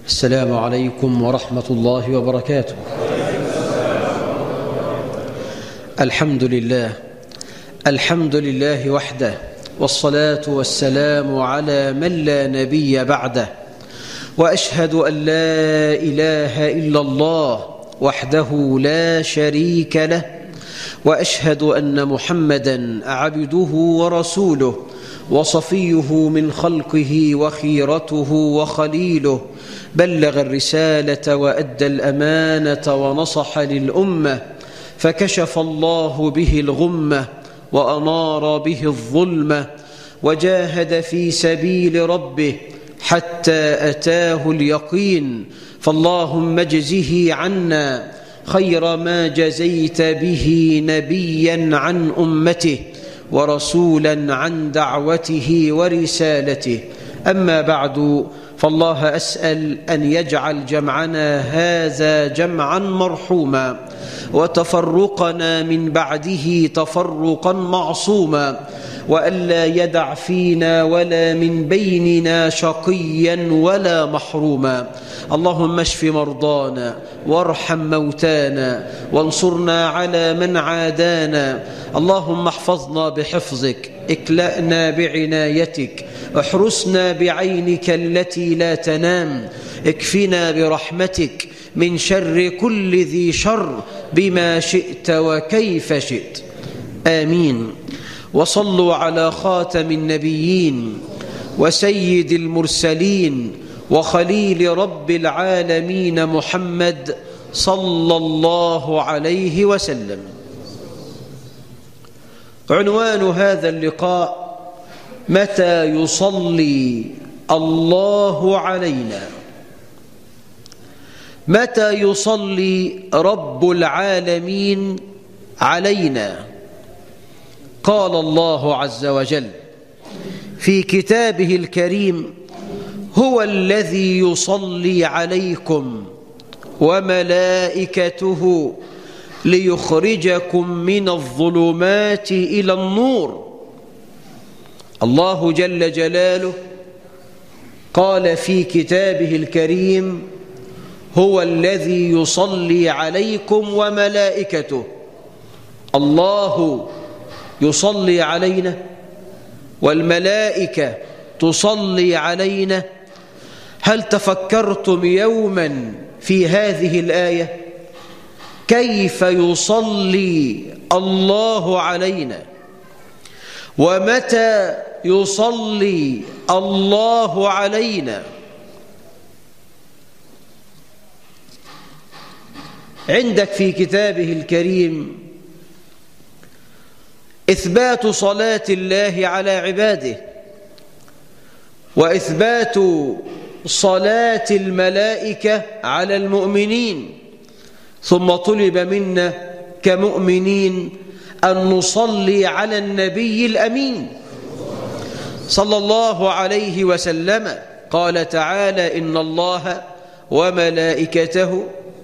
السلام عليكم ورحمة الله وبركاته الحمد لله الحمد لله وحده والصلاة والسلام على من لا نبي بعده وأشهد أن لا إله إلا الله وحده لا شريك له وأشهد أن محمدا عبده ورسوله وصفيه من خلقه وخيرته وخليله بلغ الرسالة وأدى الأمانة ونصح للأمة فكشف الله به الغمة وأنار به الظلمة وجاهد في سبيل ربه حتى أتاه اليقين فاللهم اجزه عنا خير ما جزيت به نبيا عن أمته ورسولا عن دعوته ورسالته أما بعد فالله أسأل أن يجعل جمعنا هذا جمعا مرحوما وتفرقنا من بعده تفرقا معصوما وألا يدع فينا ولا من بيننا شقيا ولا محروما اللهم اشف مرضانا وارحم موتانا وانصرنا على من عادانا اللهم احفظنا بحفظك اكلأنا بعنايتك احرسنا بعينك التي لا تنام اكفنا برحمتك من شر كل ذي شر بما شئت وكيف شئت آمين وصلوا على خاتم النبيين وسيد المرسلين وخليل رب العالمين محمد صلى الله عليه وسلم عنوان هذا اللقاء متى يصلي الله علينا متى يصلي رب العالمين علينا قال الله عز وجل في كتابه الكريم هو الذي يصلي عليكم وملائكته ليخرجكم من الظلمات إلى النور الله جل جلاله قال في كتابه الكريم هو الذي يصلي عليكم وملائكته الله يصلي علينا والملائكة تصلي علينا هل تفكرتم يوما في هذه الآية كيف يصلي الله علينا ومتى يصلي الله علينا عندك في كتابه الكريم إثبات صلاة الله على عباده وإثبات صلاة الملائكة على المؤمنين ثم طلب منا كمؤمنين أن نصلي على النبي الأمين صلى الله عليه وسلم قال تعالى إن الله وملائكته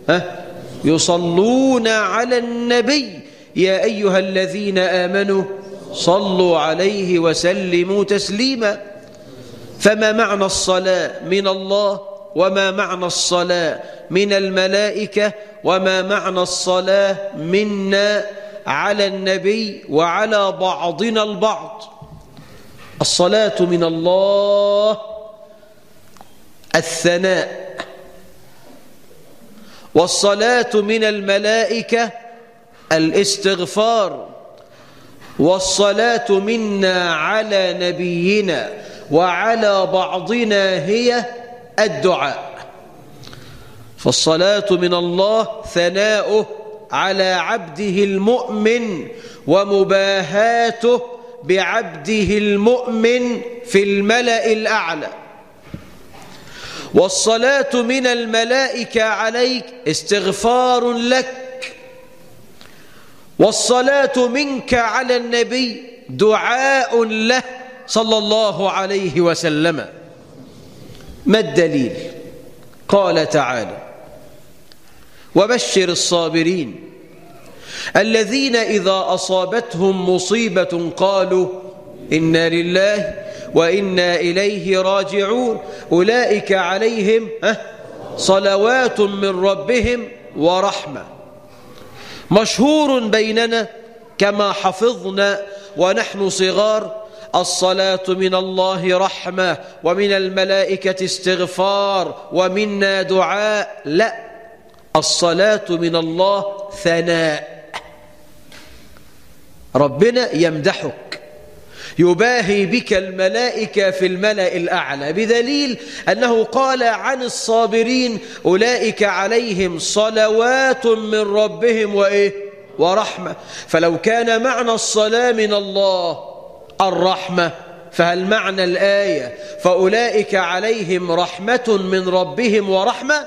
يصلون على النبي يا أيها الذين آمنوا صلوا عليه وسلموا تسليما فما معنى الصلاة من الله وما معنى الصلاة من الملائكة وما معنى الصلاة منا على النبي وعلى بعضنا البعض الصلاة من الله الثناء والصلاة من الملائكة الاستغفار والصلاة منا على نبينا وعلى بعضنا هي الدعاء فالصلاة من الله ثناؤه على عبده المؤمن ومباهاته بعبده المؤمن في الملأ الأعلى والصلاة من الملائكة عليك استغفار لك والصلاة منك على النبي دعاء له صلى الله عليه وسلم ما الدليل قال تعالى وبشر الصابرين الذين إذا أصابتهم مصيبة قالوا إنا لله وإنا إليه راجعون أولئك عليهم صلوات من ربهم ورحمة مشهور بيننا كما حفظنا ونحن صغار الصلاة من الله رحمة ومن الملائكة استغفار ومنا دعاء لا الصلاة من الله ثناء ربنا يمدحك يباهي بك الملائكة في الملأ الأعلى بدليل أنه قال عن الصابرين أولئك عليهم صلوات من ربهم وإيه ورحمة فلو كان معنى الصلاة من الله الرحمة فهل معنى الآية فأولئك عليهم رحمة من ربهم ورحمة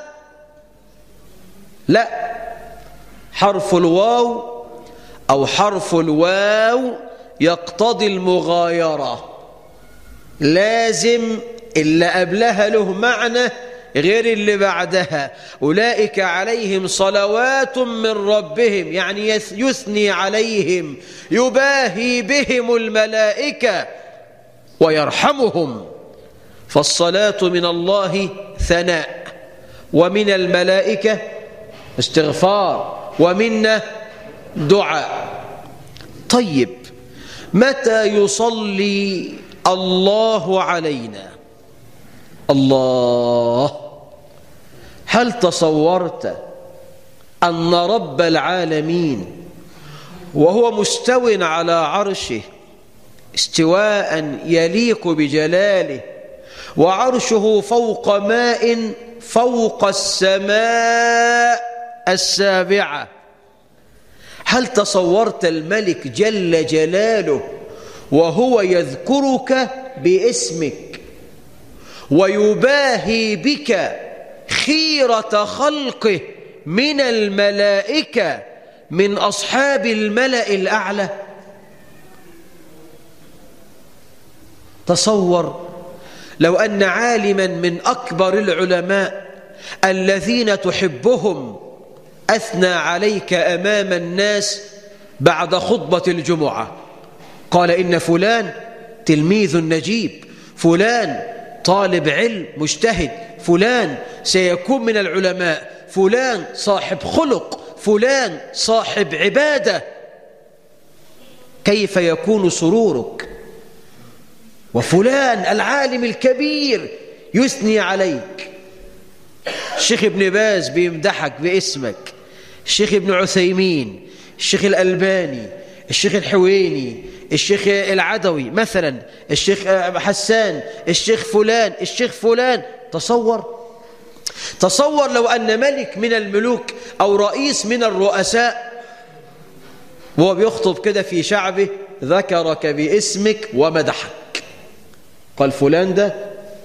لا حرف الواو أو حرف الواو يقتضي المغايرة لازم اللي قبلها له معنى غير اللي بعدها أولئك عليهم صلوات من ربهم يعني يثني عليهم يباهي بهم الملائكة ويرحمهم فالصلاة من الله ثناء ومن الملائكة استغفار ومنا دعاء طيب متى يصلي الله علينا الله هل تصورت أن رب العالمين وهو مستو على عرشه استواء يليق بجلاله وعرشه فوق ماء فوق السماء السابعة هل تصورت الملك جل جلاله وهو يذكرك باسمك ويباهي بك خيرة خلقه من الملائكة من أصحاب الملأ الأعلى تصور لو أن عالما من أكبر العلماء الذين تحبهم أثنى عليك أمام الناس بعد خطبة الجمعة قال إن فلان تلميذ نجيب فلان طالب علم مجتهد فلان سيكون من العلماء فلان صاحب خلق فلان صاحب عبادة كيف يكون سرورك وفلان العالم الكبير يثني عليك الشيخ ابن باز بيمدحك باسمك الشيخ ابن عثيمين الشيخ الألباني الشيخ الحويني الشيخ العدوي مثلا الشيخ حسان الشيخ فلان الشيخ فلان تصور تصور لو أن ملك من الملوك أو رئيس من الرؤساء وهو بيخطب كده في شعبه ذكرك باسمك ومدحك قال فلان ده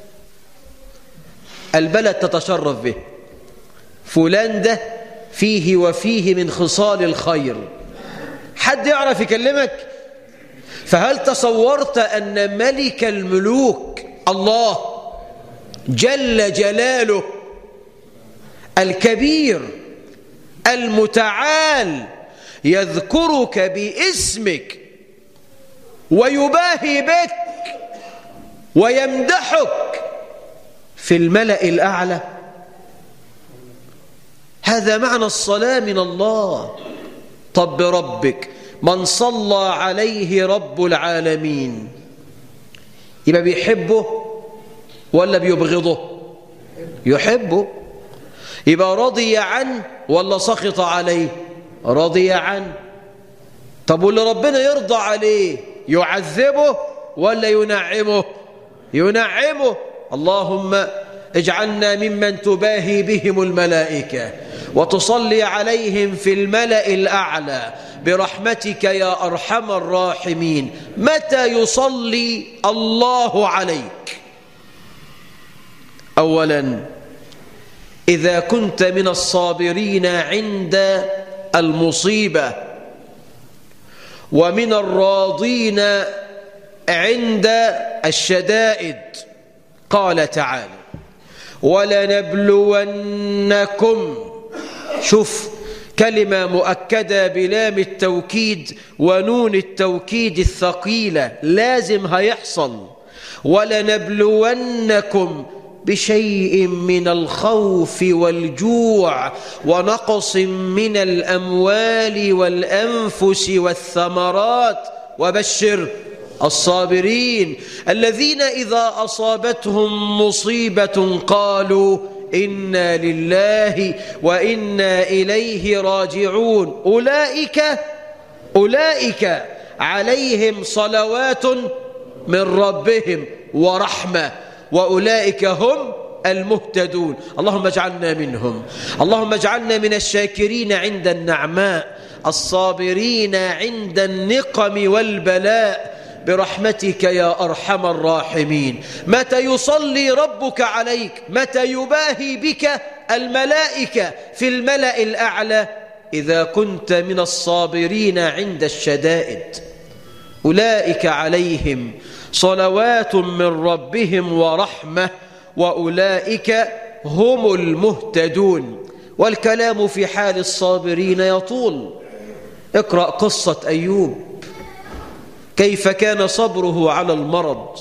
البلد تتشرف به فلان ده فيه وفيه من خصال الخير حد يعرف يكلمك فهل تصورت أن ملك الملوك الله جل جلاله الكبير المتعال يذكرك باسمك ويباهي بك ويمدحك في الملأ الأعلى هذا معنى الصلاة من الله طب بربك من صلى عليه رب العالمين يبقى بيحبه ولا بيبغضه يحبه يبقى رضي عنه ولا سخط عليه رضي عنه طب واللي ربنا يرضى عليه يعذبه ولا ينعمه ينعمه اللهم اجعلنا ممن تباهي بهم الملائكة وتصلي عليهم في الملأ الأعلى برحمتك يا أرحم الراحمين متى يصلي الله عليك أولا إذا كنت من الصابرين عند المصيبة ومن الراضين عند الشدائد قال تعالى ولنبلونكم شوف كلمة مؤكدة بلام التوكيد ونون التوكيد الثقيلة لازم هيحصل ولنبلونكم بشيء من الخوف والجوع ونقص من الأموال والأنفس والثمرات وبشر الصابرين الذين إذا أصابتهم مصيبة قالوا إنا لله وإنا إليه راجعون أولئك أولئك عليهم صلوات من ربهم ورحمة وأولئك هم المهتدون اللهم اجعلنا منهم اللهم اجعلنا من الشاكرين عند النعماء الصابرين عند النقم والبلاء برحمتك يا أرحم الراحمين متى يصلي ربك عليك متى يباهي بك الملائكة في الملأ الأعلى إذا كنت من الصابرين عند الشدائد أولئك عليهم صلوات من ربهم ورحمة وأولئك هم المهتدون والكلام في حال الصابرين يطول اقرأ قصة أيوب كيف كان صبره على المرض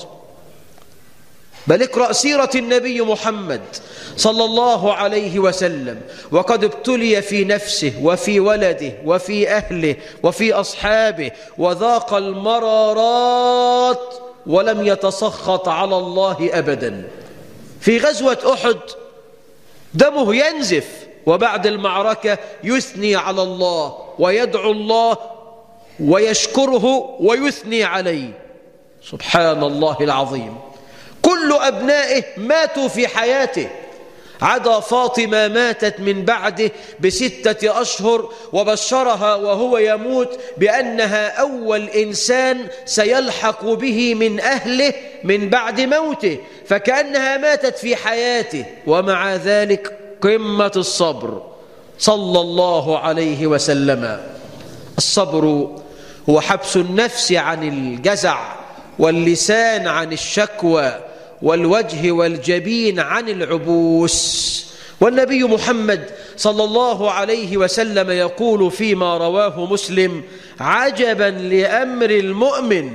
بل اقرأ سيرة النبي محمد صلى الله عليه وسلم وقد ابتلي في نفسه وفي ولده وفي أهله وفي أصحابه وذاق المرارات ولم يتسخط على الله أبدا في غزوة أحد دمه ينزف وبعد المعركة يثني على الله ويدعو الله ويشكره ويثني عليه سبحان الله العظيم كل أبنائه ماتوا في حياته عدا فاطمة ماتت من بعده بستة أشهر وبشرها وهو يموت بأنها أول إنسان سيلحق به من أهله من بعد موته فكأنها ماتت في حياته ومع ذلك قمة الصبر صلى الله عليه وسلم الصبر هو حبس النفس عن الجزع واللسان عن الشكوى والوجه والجبين عن العبوس والنبي محمد صلى الله عليه وسلم يقول فيما رواه مسلم عجبا لأمر المؤمن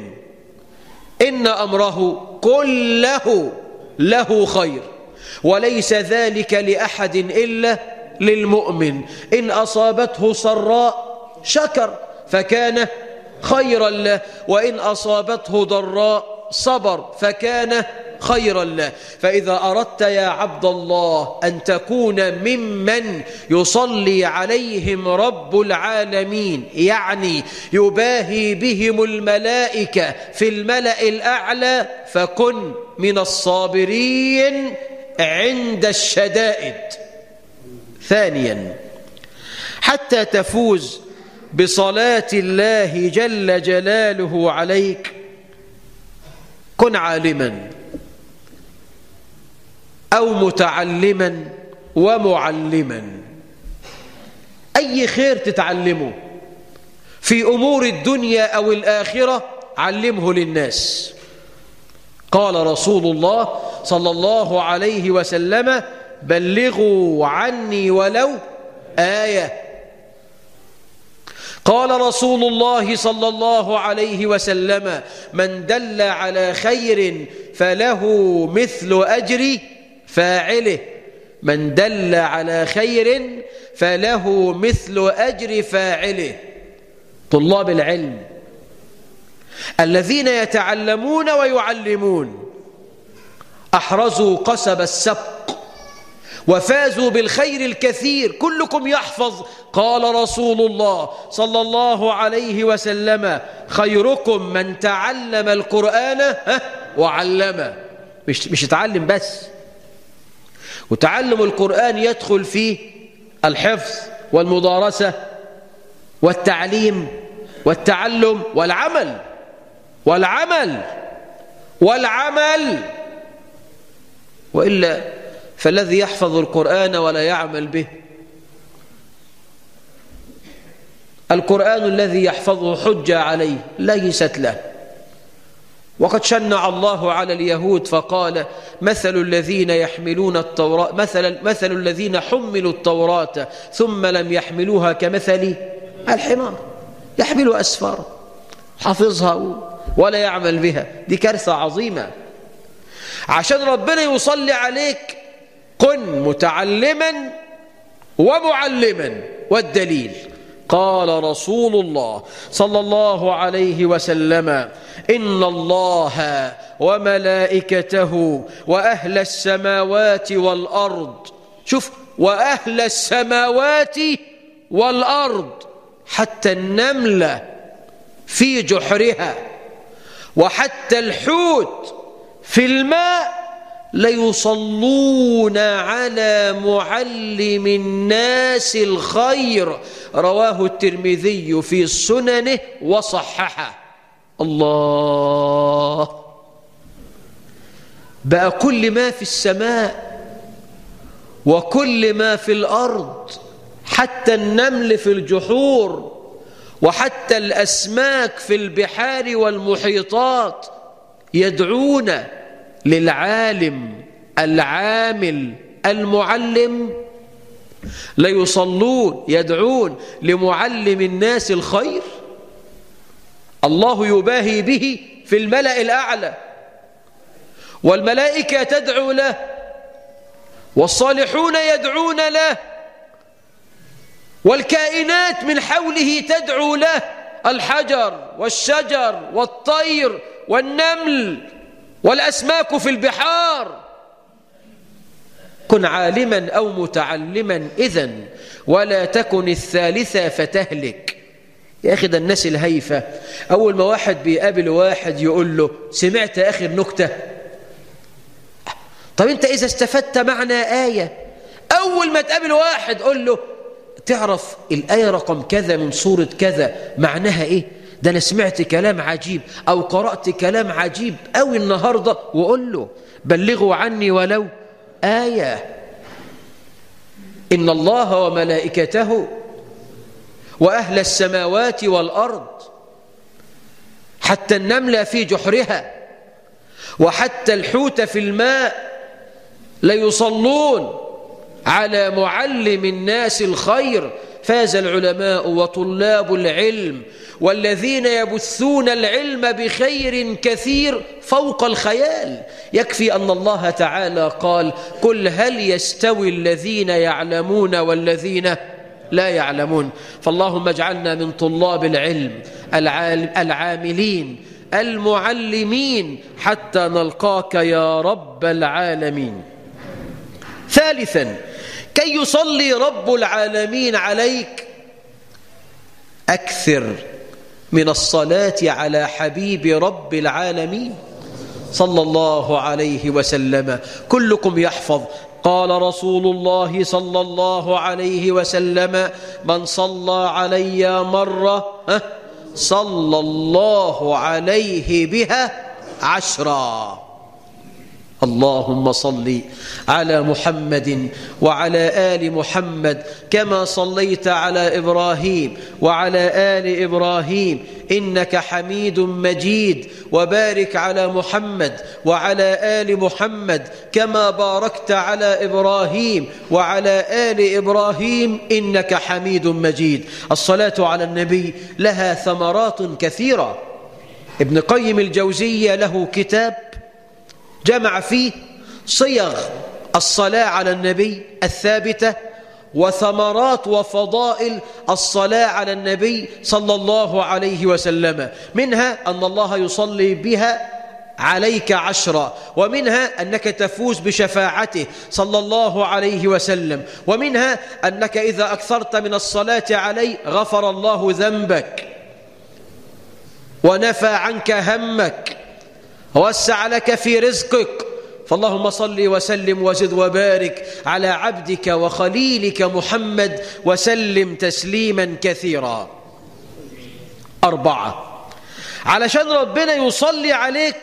إن أمره كله له خير وليس ذلك لأحد إلا للمؤمن إن أصابته سراء شكر فكان خيرا له وإن أصابته ضراء صبر فكان خيرا له فإذا أردت يا عبد الله أن تكون ممن يصلي عليهم رب العالمين يعني يباهي بهم الملائكة في الملأ الأعلى فكن من الصابرين عند الشدائد ثانيا حتى تفوز بصلاة الله جل جلاله عليك كن عالما أو متعلما ومعلما أي خير تتعلمه في أمور الدنيا أو الآخرة علمه للناس قال رسول الله صلى الله عليه وسلم بلغوا عني ولو آية قال رسول الله صلى الله عليه وسلم من دل على خير فله مثل أجر فاعله من دل على خير فله مثل أجر فاعله طلاب العلم الذين يتعلمون ويعلمون أحرزوا قصب السبق وفازوا بالخير الكثير كلكم يحفظ قال رسول الله صلى الله عليه وسلم خيركم من تعلم القرآن وعلمه مش, مش يتعلم بس وتعلم القرآن يدخل فيه الحفظ والمدارسة والتعليم والتعلم والعمل والعمل والعمل وإلا فالذي يحفظ القرآن ولا يعمل به القرآن الذي يحفظه حجة عليه ليست له وقد شنع الله على اليهود فقال مثل الذين يحملون التوراة مثل, مثل الذين حملوا التوراة ثم لم يحملوها كمثل الحمار يحمل أسفار حفظها ولا يعمل بها دي كارثة عظيمة عشان ربنا يصلي عليك كن متعلما ومعلما والدليل قال رسول الله صلى الله عليه وسلم إن الله وملائكته وأهل السماوات والأرض شوف وأهل السماوات والأرض حتى النملة في جحرها وحتى الحوت في الماء ليصلون على معلم الناس الخير رواه الترمذي في سننه وصححه الله بقى كل ما في السماء وكل ما في الأرض حتى النمل في الجحور وحتى الأسماك في البحار والمحيطات يدعون للعالم العامل المعلم ليصلون يدعون لمعلم الناس الخير الله يباهي به في الملأ الأعلى والملائكة تدعو له والصالحون يدعون له والكائنات من حوله تدعو له الحجر والشجر والطير والنمل والأسماك في البحار كن عالما أو متعلما إذن ولا تكن الثالثة فتهلك يا أخي ده الناس الهيفة أول ما واحد بيقابل واحد يقول له سمعت آخر نكتة طب أنت إذا استفدت معنى آية أول ما تقابل واحد قول له تعرف الآية رقم كذا من سورة كذا معناها إيه ده أنا سمعت كلام عجيب أو قرأت كلام عجيب أوي النهاردة وقول له بلغوا عني ولو آية إن الله وملائكته وأهل السماوات والأرض حتى النملة في جحرها وحتى الحوت في الماء ليصلون على معلم الناس الخير فاز العلماء وطلاب العلم والذين يبثون العلم بخير كثير فوق الخيال يكفي أن الله تعالى قال قل هل يستوي الذين يعلمون والذين لا يعلمون فاللهم اجعلنا من طلاب العلم العاملين المعلمين حتى نلقاك يا رب العالمين ثالثا كي يصلي رب العالمين عليك أكثر من الصلاة على حبيب رب العالمين صلى الله عليه وسلم كلكم يحفظ قال رسول الله صلى الله عليه وسلم من صلى علي مرة صلى الله عليه بها عشرا اللهم صل على محمد وعلى آل محمد كما صليت على إبراهيم وعلى آل إبراهيم إنك حميد مجيد وبارك على محمد وعلى آل محمد كما باركت على إبراهيم وعلى آل إبراهيم إنك حميد مجيد الصلاة على النبي لها ثمرات كثيرة ابن قيم الجوزية له كتاب جمع فيه صيغ الصلاة على النبي الثابتة وثمرات وفضائل الصلاة على النبي صلى الله عليه وسلم منها أن الله يصلي بها عليك عشرا ومنها أنك تفوز بشفاعته صلى الله عليه وسلم ومنها أنك إذا أكثرت من الصلاة عليه غفر الله ذنبك ونفى عنك همك ووسع لك في رزقك فاللهم صل وسلم وزد وبارك على عبدك وخليلك محمد وسلم تسليما كثيرا أربعة علشان ربنا يصلي عليك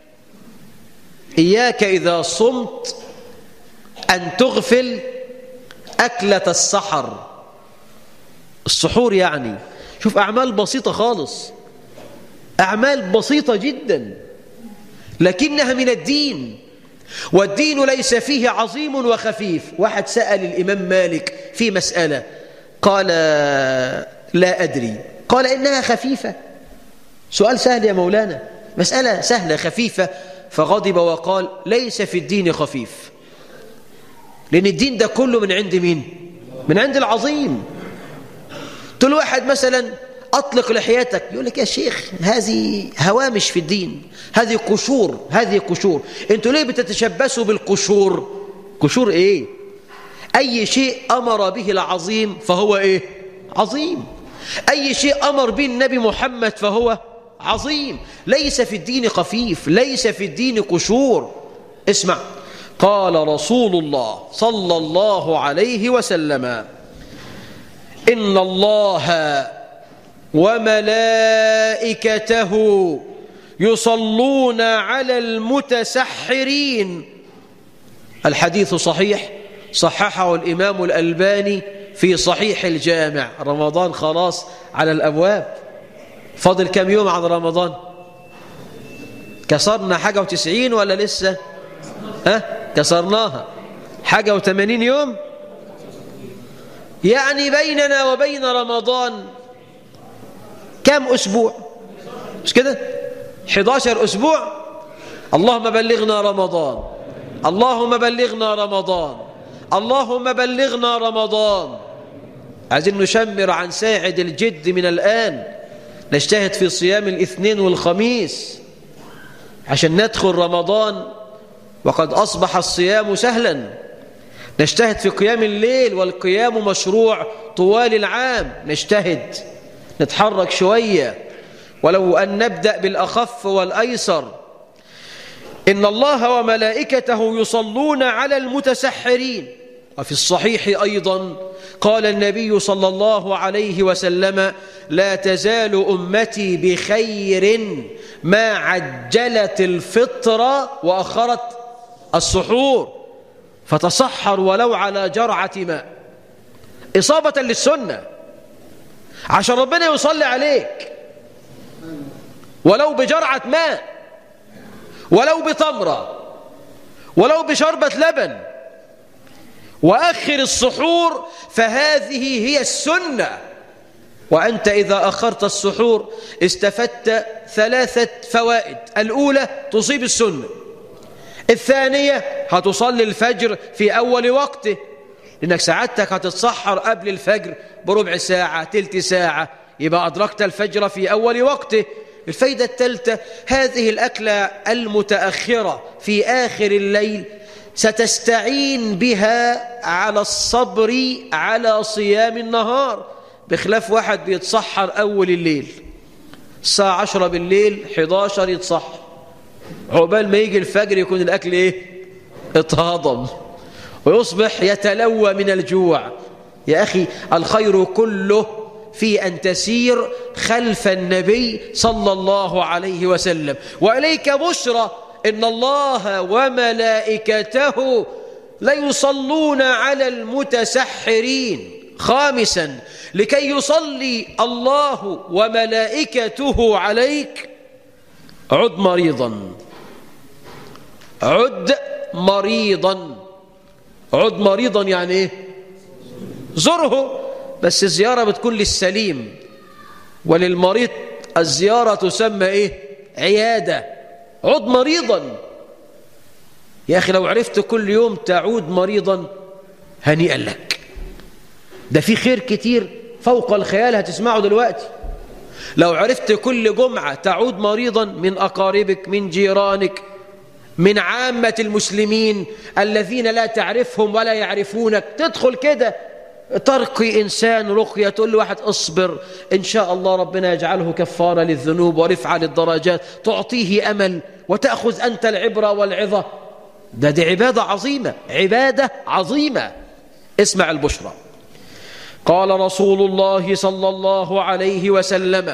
إياك إذا صمت أن تغفل أكلة السحر السحور يعني شوف أعمال بسيطة خالص أعمال بسيطة جدا لكنها من الدين والدين ليس فيه عظيم وخفيف واحد سأل الإمام مالك في مسألة قال لا أدري قال إنها خفيفة سؤال سهل يا مولانا مسألة سهلة خفيفة فغضب وقال ليس في الدين خفيف لأن الدين ده كله من عند مين من عند العظيم تقول واحد مثلا أطلق لحيتك يقول لك يا شيخ هذه هوامش في الدين هذه قشور هذه قشور انتوا ليه بتتشبثوا بالقشور قشور ايه أي شيء أمر به العظيم فهو ايه عظيم أي شيء أمر به النبي محمد فهو عظيم ليس في الدين خفيف ليس في الدين قشور اسمع قال رسول الله صلى الله عليه وسلم إن الله وملائكته يصلون على المتسحرين الحديث صحيح صححه الإمام الألباني في صحيح الجامع رمضان خلاص على الأبواب فاضل كم يوم عن رمضان كسرنا حاجة وتسعين ولا لسه ها كسرناها حاجة وثمانين يوم يعني بيننا وبين رمضان كم أسبوع مش كده 11 أسبوع اللهم بلغنا رمضان اللهم بلغنا رمضان اللهم بلغنا رمضان عايزين نشمر عن ساعد الجد من الآن نجتهد في صيام الاثنين والخميس عشان ندخل رمضان وقد أصبح الصيام سهلا نجتهد في قيام الليل والقيام مشروع طوال العام نجتهد نتحرك شوية ولو أن نبدأ بالأخف والأيسر إن الله وملائكته يصلون على المتسحرين وفي الصحيح أيضا قال النبي صلى الله عليه وسلم لا تزال أمتي بخير ما عجلت الفطر وأخرت السحور فتصحر ولو على جرعة ماء إصابة للسنة عشان ربنا يصلي عليك ولو بجرعة ماء ولو بتمرة ولو بشربة لبن وأخر السحور فهذه هي السنة وأنت إذا أخرت السحور استفدت ثلاثة فوائد الأولى تصيب السنة الثانية هتصلي الفجر في أول وقته لأنك سعادتك هتتسحر قبل الفجر بربع ساعة تلت ساعة يبقى أدركت الفجر في أول وقته الفايدة الثالثة هذه الأكلة المتأخرة في آخر الليل ستستعين بها على الصبر على صيام النهار بخلاف واحد بيتسحر أول الليل الساعة عشرة بالليل 11 يتصحر عقبال ما يجي الفجر يكون الأكل إيه اتهضم ويصبح يتلوى من الجوع يا أخي الخير كله في أن تسير خلف النبي صلى الله عليه وسلم وإليك بشرى إن الله وملائكته ليصلون على المتسحرين خامسا لكي يصلي الله وملائكته عليك عد مريضا عد مريضا عد مريضا يعني ايه زره بس الزيارة بتكون للسليم وللمريض الزيارة تسمى ايه عيادة عد مريضا يا أخي لو عرفت كل يوم تعود مريضا هنيئا لك ده في خير كتير فوق الخيال هتسمعه دلوقتي لو عرفت كل جمعة تعود مريضا من أقاربك من جيرانك من عامة المسلمين الذين لا تعرفهم ولا يعرفونك تدخل كده ترقي إنسان رقية تقول لواحد اصبر إن شاء الله ربنا يجعله كفارة للذنوب ورفعة للدرجات تعطيه أمل وتأخذ أنت العبرة والعظة ده دي عبادة عظيمة عبادة عظيمة اسمع البشرى قال رسول الله صلى الله عليه وسلم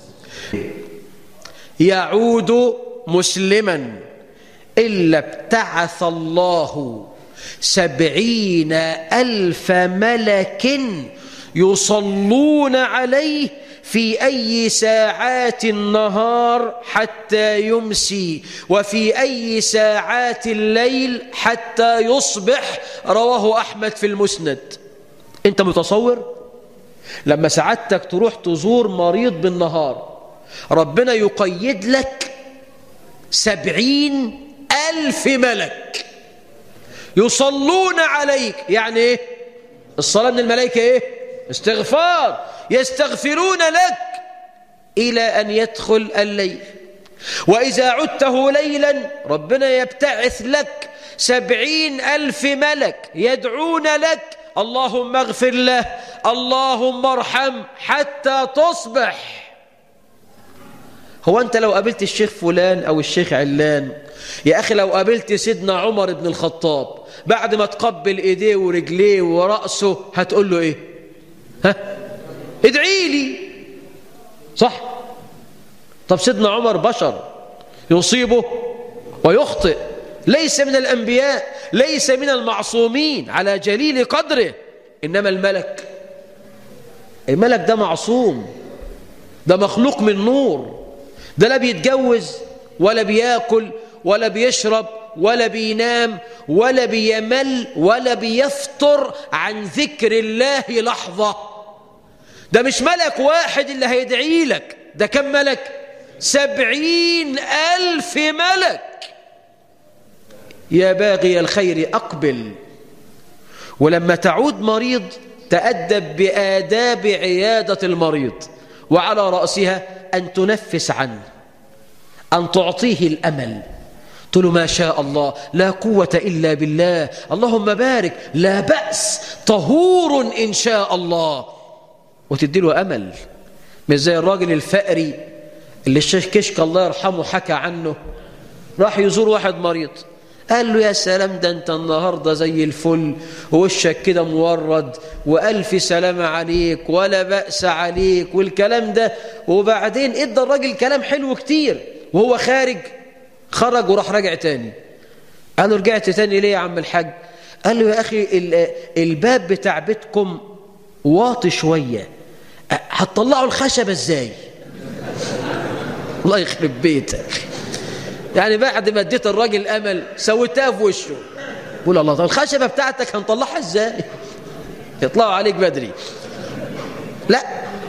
يعود مسلما إلا ابتعث الله سبعين ألف ملك يصلون عليه في أي ساعات النهار حتى يمسي وفي أي ساعات الليل حتى يصبح رواه أحمد في المسند أنت متصور؟ لما سعادتك تروح تزور مريض بالنهار ربنا يقيد لك سبعين ألف ملك يصلون عليك يعني ايه الصلاة من الملائكة ايه استغفار يستغفرون لك إلى أن يدخل الليل وإذا عدته ليلا ربنا يبتعث لك سبعين ألف ملك يدعون لك اللهم اغفر له اللهم ارحم حتى تصبح هو أنت لو قابلت الشيخ فلان أو الشيخ علان يا أخي لو قابلت سيدنا عمر بن الخطاب بعد ما تقبل إيديه ورجليه ورأسه هتقول له إيه ها ادعي لي صح طب سيدنا عمر بشر يصيبه ويخطئ ليس من الأنبياء ليس من المعصومين على جليل قدره إنما الملك الملك ده معصوم ده مخلوق من نور ده لا بيتجوز ولا بياكل ولا بيشرب ولا بينام ولا بيمل ولا بيفطر عن ذكر الله لحظة ده مش ملك واحد اللي هيدعي لك ده كم ملك سبعين ألف ملك يا باغي الخير أقبل ولما تعود مريض تأدب بآداب عيادة المريض وعلى رأسها أن تنفس عنه أن تعطيه الأمل قلت له ما شاء الله لا قوة إلا بالله اللهم بارك لا بأس طهور إن شاء الله وتدي له أمل مش زي الراجل الفقري اللي الشيخ كشك الله يرحمه حكى عنه راح يزور واحد مريض قال له يا سلام ده انت النهاردة زي الفل ووشك كده مورد وألف سلامة عليك ولا بأس عليك والكلام ده وبعدين ادى الراجل كلام حلو كتير وهو خارج خرج وراح راجع تاني قال له رجعت تاني ليه يا عم الحاج قال له يا أخي الباب بتاع بيتكم واطي شوية هتطلعوا الخشبة ازاي الله يخرب بيتك يعني بعد ما اديت الراجل امل سويتها في وشه قول الله طب الخشبه بتاعتك هنطلعها ازاي يطلعوا عليك بدري لا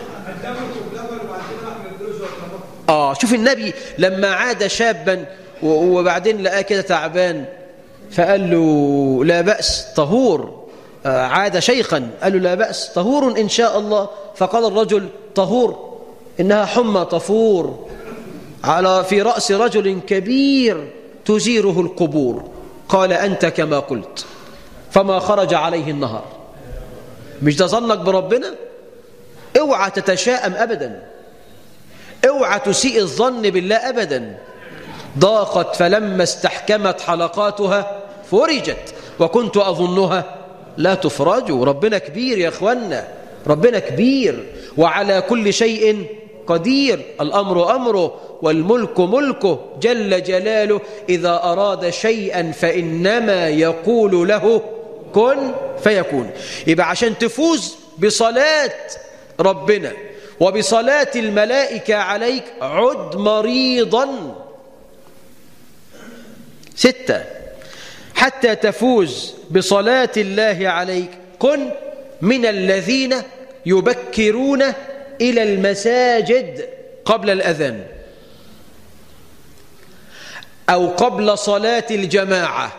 اه شوف النبي لما عاد شابا وبعدين لقاه كده تعبان فقال له لا بأس طهور عاد شيخا قال له لا بأس طهور إن شاء الله فقال الرجل طهور إنها حمى طفور على في رأس رجل كبير تزيره القبور قال أنت كما قلت فما خرج عليه النهار مش ده ظنك بربنا اوعى تتشاءم أبدا اوعى تسيء الظن بالله أبدا ضاقت فلما استحكمت حلقاتها فرجت وكنت أظنها لا تفرج ربنا كبير يا أخوانا ربنا كبير وعلى كل شيء قدير الأمر أمره والملك ملكه جل جلاله إذا أراد شيئا فإنما يقول له كن فيكون يبقى عشان تفوز بصلاة ربنا وبصلاة الملائكة عليك عد مريضا ستة حتى تفوز بصلاة الله عليك كن من الذين يبكرون إلى المساجد قبل الأذان أو قبل صلاة الجماعة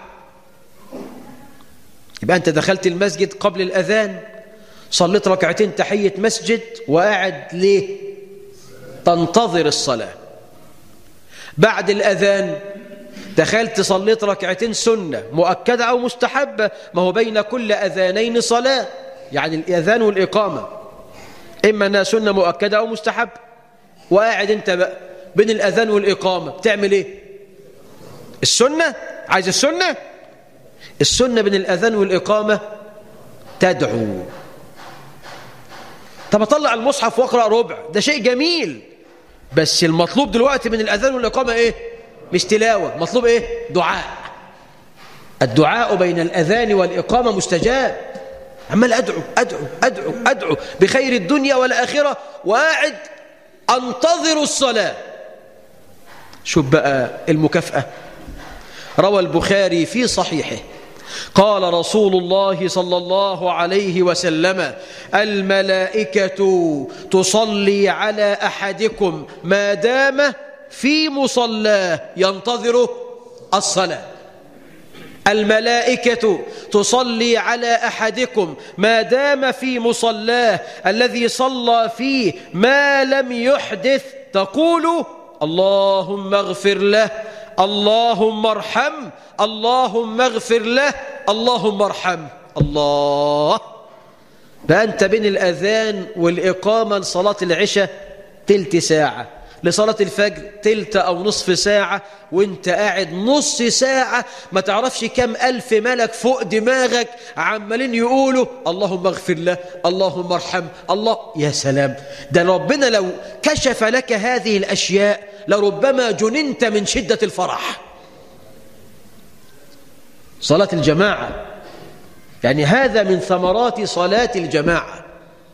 يبقى أنت دخلت المسجد قبل الأذان صليت ركعتين تحية مسجد وقاعد ليه تنتظر الصلاة بعد الأذان دخلت صليت ركعتين سنة مؤكدة أو مستحبة ما هو بين كل أذانين صلاة يعني الأذان والإقامة إما أنها سنة مؤكدة أو مستحب وقاعد أنت بقى بين الأذان والإقامة بتعمل إيه السنة عايز السنة السنة بين الأذان والإقامة تدعو طب أطلع المصحف وأقرأ ربع ده شيء جميل بس المطلوب دلوقتي من الأذان والإقامة إيه مش تلاوة مطلوب إيه دعاء الدعاء بين الأذان والإقامة مستجاب عمال أدعو أدعو أدعو أدعو بخير الدنيا والآخرة وقاعد أنتظر الصلاة شوف بقى المكافأة روى البخاري في صحيحه قال رسول الله صلى الله عليه وسلم الملائكة تصلي على أحدكم ما دام في مصلاه ينتظر الصلاة الملائكة تصلي على أحدكم ما دام في مصلاه الذي صلى فيه ما لم يحدث تقول اللهم اغفر له اللهم ارحم اللهم اغفر له اللهم ارحم الله بقى أنت بين الأذان والإقامة لصلاة العشاء تلت ساعة لصلاة الفجر تلت أو نصف ساعة وانت قاعد نص ساعة ما تعرفش كم ألف ملك فوق دماغك عمالين يقولوا اللهم اغفر له اللهم ارحم الله يا سلام ده ربنا لو كشف لك هذه الأشياء لربما جننت من شدة الفرح صلاة الجماعة يعني هذا من ثمرات صلاة الجماعة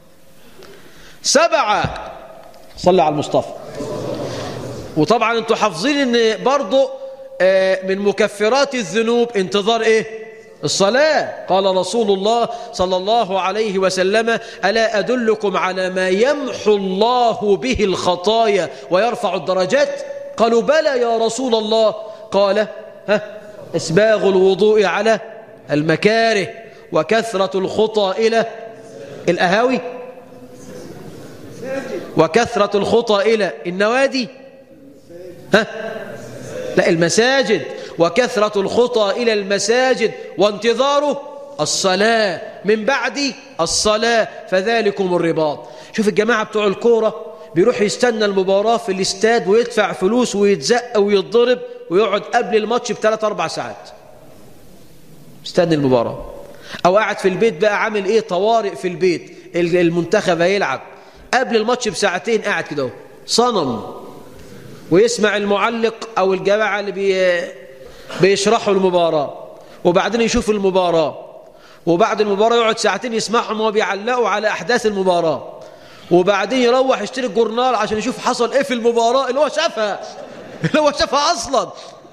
سبعة صلى على المصطفى وطبعا انتوا حافظين ان برضه من مكفرات الذنوب انتظار ايه الصلاة قال رسول الله صلى الله عليه وسلم ألا أدلكم على ما يمحو الله به الخطايا ويرفع الدرجات قالوا بلى يا رسول الله قال ها اسباغ الوضوء على المكاره وكثرة الخطى إلى الأهاوي وكثرة الخطى إلى النوادي ها لا المساجد وكثرة الخطى إلى المساجد وانتظاره الصلاة من بعد الصلاة فذلكم الرباط شوف الجماعة بتوع الكورة بيروح يستنى المباراة في الاستاد ويدفع فلوس ويتزق ويتضرب ويقعد قبل الماتش بثلاث أربع ساعات استنى المباراة أو قاعد في البيت بقى عامل إيه طوارئ في البيت المنتخب هيلعب قبل الماتش بساعتين قاعد كده صنم ويسمع المعلق أو الجماعة اللي بي بيشرحوا المباراة وبعدين يشوف المباراة وبعد المباراة يقعد ساعتين يسمعهم وهو بيعلقوا على أحداث المباراة وبعدين يروح يشتري الجورنال عشان يشوف حصل ايه في المباراة اللي هو شافها اللي هو شافها أصلا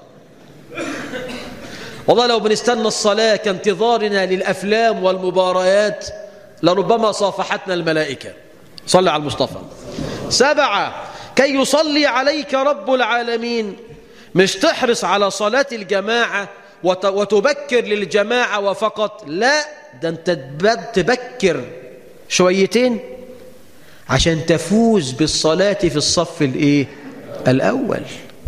والله لو بنستنى الصلاة كانتظارنا للأفلام والمباريات لربما صافحتنا الملائكة صلى على المصطفى سبعة كي يصلي عليك رب العالمين مش تحرص على صلاة الجماعة وتبكر للجماعة وفقط لا ده انت تبكر شويتين عشان تفوز بالصلاة في الصف الايه الأول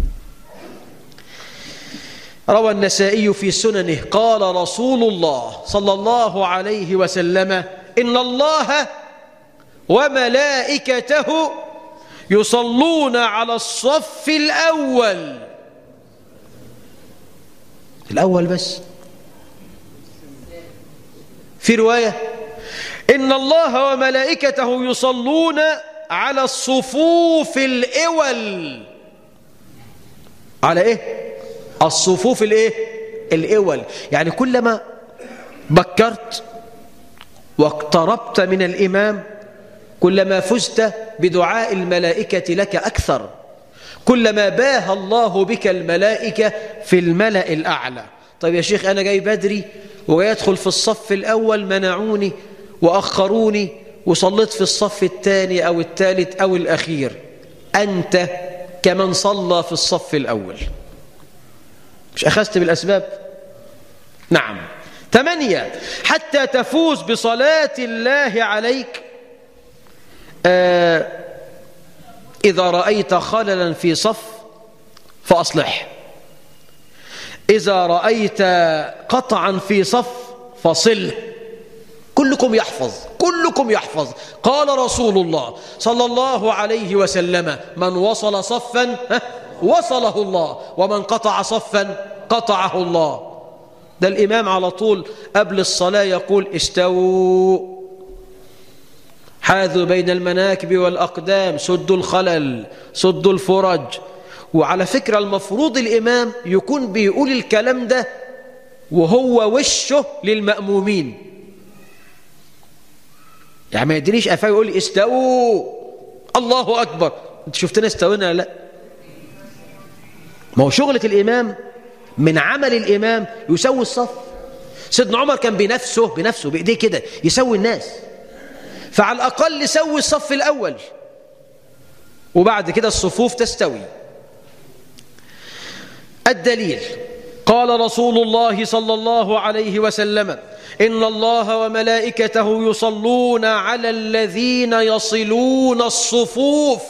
روى النسائي في سننه قال رسول الله صلى الله عليه وسلم إن الله وملائكته يصلون على الصف الأول الأول بس في رواية إن الله وملائكته يصلون على الصفوف الأول على إيه؟ الصفوف الإيه؟ الأول يعني كلما بكرت واقتربت من الإمام كلما فزت بدعاء الملائكة لك أكثر كلما باه الله بك الملائكة في الملأ الأعلى طيب يا شيخ أنا جاي بدري وجاي أدخل في الصف الأول منعوني وأخروني وصليت في الصف الثاني أو الثالث أو الأخير أنت كمن صلى في الصف الأول مش أخذت بالأسباب نعم ثمانية حتى تفوز بصلاة الله عليك آه إذا رأيت خللا في صف فأصلح إذا رأيت قطعا في صف فصله كلكم يحفظ كلكم يحفظ قال رسول الله صلى الله عليه وسلم من وصل صفا وصله الله ومن قطع صفا قطعه الله ده الإمام على طول قبل الصلاة يقول استووا حاذوا بين المناكب والأقدام سدوا الخلل سدوا الفرج وعلى فكرة المفروض الإمام يكون بيقول الكلام ده وهو وشه للمأمومين يعني ما يدريش أفا يقول استووا الله أكبر انت شفتنا استوينا لا ما هو شغلة الإمام من عمل الإمام يسوي الصف سيدنا عمر كان بنفسه بنفسه بإيديه كده يسوي الناس فعلى الأقل سوي الصف الأول وبعد كده الصفوف تستوي الدليل قال رسول الله صلى الله عليه وسلم إن الله وملائكته يصلون على الذين يصلون الصفوف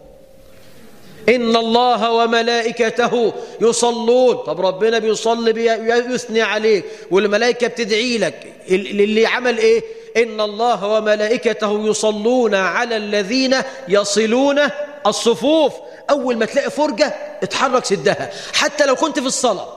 إن الله وملائكته يصلون طب ربنا بيصلي بيثني عليك والملائكة بتدعي لك اللي عمل إيه إن الله وملائكته يصلون على الذين يصلون الصفوف أول ما تلاقي فرجة اتحرك سدها حتى لو كنت في الصلاة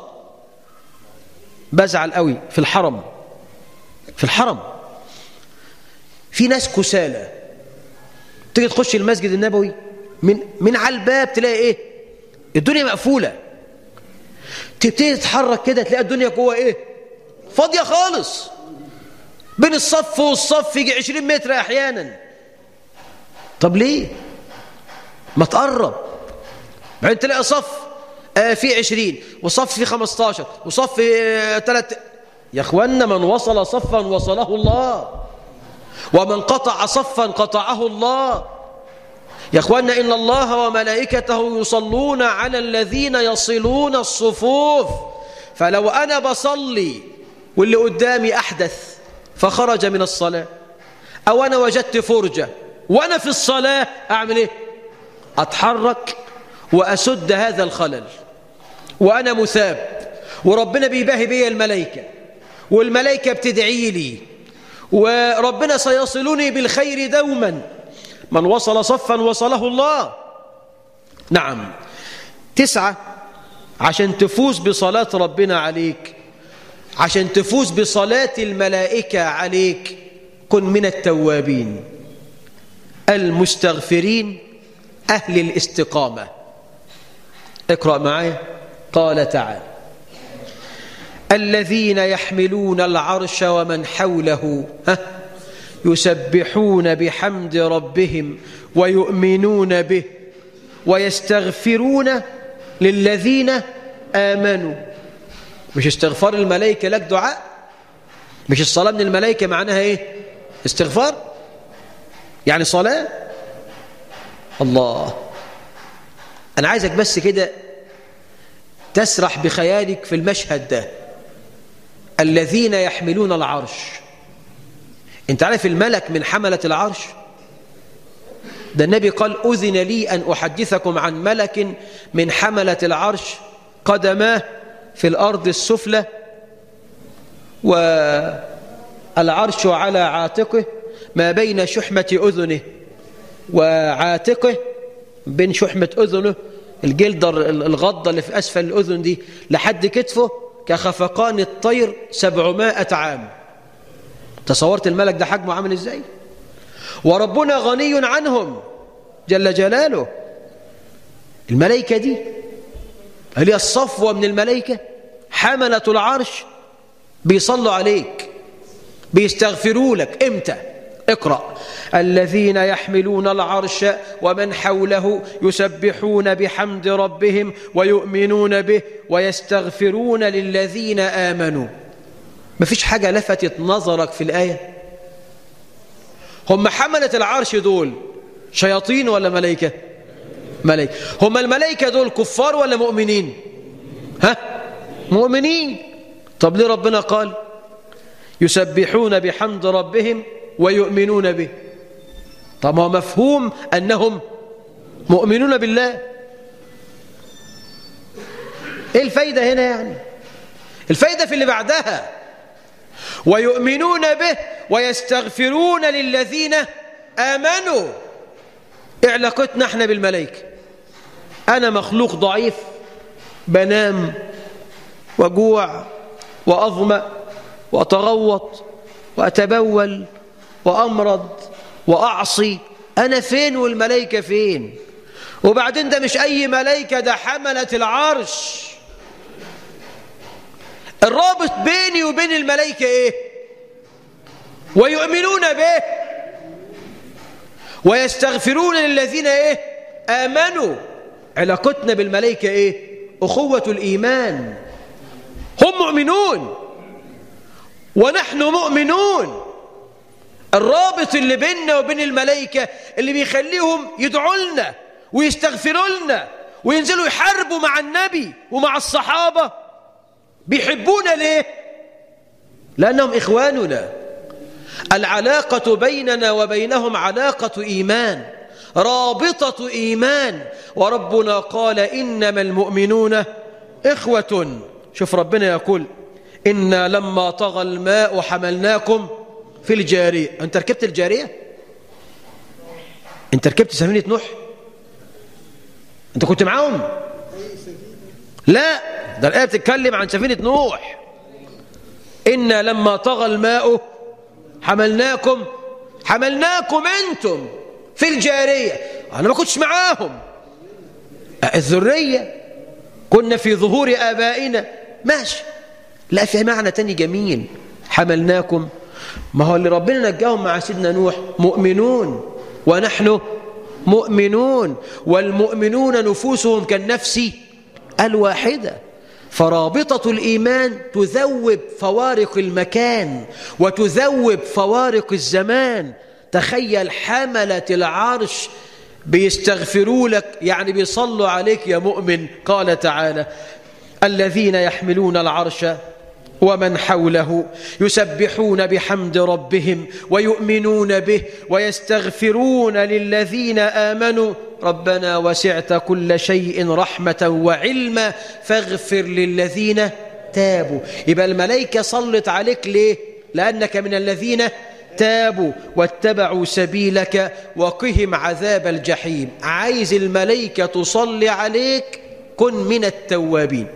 بزعل قوي في الحرم في الحرم في ناس كسالى تيجي تخش المسجد النبوي من من على الباب تلاقي ايه الدنيا مقفوله تبتدي تتحرك كده تلاقي الدنيا جوه ايه فاضيه خالص بين الصف والصف يجي 20 متر احيانا طب ليه ما تقرب بعدين تلاقي صف آه في 20 وصف في 15 وصف في آه 3 يا اخوانا من وصل صفا وصله الله ومن قطع صفا قطعه الله يا اخوانا ان الله وملائكته يصلون على الذين يصلون الصفوف فلو انا بصلي واللي قدامي احدث فخرج من الصلاه او انا وجدت فرجه وانا في الصلاه اعمل ايه اتحرك واسد هذا الخلل وانا مثاب وربنا بيباهي بي الملائكه والملائكه بتدعي لي وربنا سيصلني بالخير دوما من وصل صفا وصله الله نعم تسعة عشان تفوز بصلاة ربنا عليك عشان تفوز بصلاة الملائكة عليك كن من التوابين المستغفرين أهل الاستقامة اقرأ معي قال تعالى الذين يحملون العرش ومن حوله ها يسبحون بحمد ربهم ويؤمنون به ويستغفرون للذين آمنوا مش استغفار الملائكة لك دعاء مش الصلاة من الملائكة معناها ايه استغفار يعني صلاة الله أنا عايزك بس كده تسرح بخيالك في المشهد ده الذين يحملون العرش انت عارف الملك من حملة العرش ده النبي قال أذن لي أن أحدثكم عن ملك من حملة العرش قدماه في الأرض السفلى والعرش على عاتقه ما بين شحمة أذنه وعاتقه بين شحمة أذنه الجلدة الغضة اللي في أسفل الأذن دي لحد كتفه كخفقان الطير سبعمائة عام تصورت الملك ده حجمه عامل ازاي وربنا غني عنهم جل جلاله الملائكة دي هل هي الصفوة من الملائكة حملة العرش بيصلوا عليك بيستغفروا لك امتى اقرأ الذين يحملون العرش ومن حوله يسبحون بحمد ربهم ويؤمنون به ويستغفرون للذين آمنوا ما فيش حاجة لفتت نظرك في الآية هم حملة العرش دول شياطين ولا ملائكة ملائكة هم الملائكة دول كفار ولا مؤمنين ها مؤمنين طب ليه ربنا قال يسبحون بحمد ربهم ويؤمنون به طب ما مفهوم أنهم مؤمنون بالله ايه الفايدة هنا يعني الفايدة في اللي بعدها ويؤمنون به ويستغفرون للذين آمنوا علاقتنا احنا بالملائكة أنا مخلوق ضعيف بنام وجوع وأظمأ وأتغوط وأتبول وأمرض وأعصي أنا فين والملائكة فين وبعدين ده مش أي ملائكة ده حملة العرش الرابط بيني وبين الملائكة إيه ويؤمنون به ويستغفرون للذين إيه آمنوا علاقتنا بالملائكة إيه أخوة الإيمان هم مؤمنون ونحن مؤمنون الرابط اللي بيننا وبين الملائكة اللي بيخليهم يدعوا لنا ويستغفروا لنا وينزلوا يحاربوا مع النبي ومع الصحابة بيحبونا ليه لأنهم إخواننا العلاقة بيننا وبينهم علاقة إيمان رابطة إيمان وربنا قال إنما المؤمنون إخوة شوف ربنا يقول إنا لما طغى الماء حملناكم في الجارية أنت ركبت الجارية أنت ركبت سفينة نوح أنت كنت معاهم لا ده الآية بتتكلم عن سفينة نوح إنا لما طغى الماء حملناكم حملناكم أنتم في الجارية أنا ما كنتش معاهم الذرية كنا في ظهور آبائنا ماشي لا في معنى تاني جميل حملناكم ما هو اللي ربنا نجاهم مع سيدنا نوح مؤمنون ونحن مؤمنون والمؤمنون نفوسهم كالنفس الواحدة فرابطة الإيمان تذوب فوارق المكان وتذوب فوارق الزمان تخيل حملة العرش بيستغفروا لك يعني بيصلوا عليك يا مؤمن قال تعالى الذين يحملون العرش ومن حوله يسبحون بحمد ربهم ويؤمنون به ويستغفرون للذين آمنوا ربنا وسعت كل شيء رحمة وعلما فاغفر للذين تابوا يبقى الملائكة صلت عليك ليه لأنك من الذين تابوا واتبعوا سبيلك وقهم عذاب الجحيم عايز الملائكة تصلي عليك كن من التوابين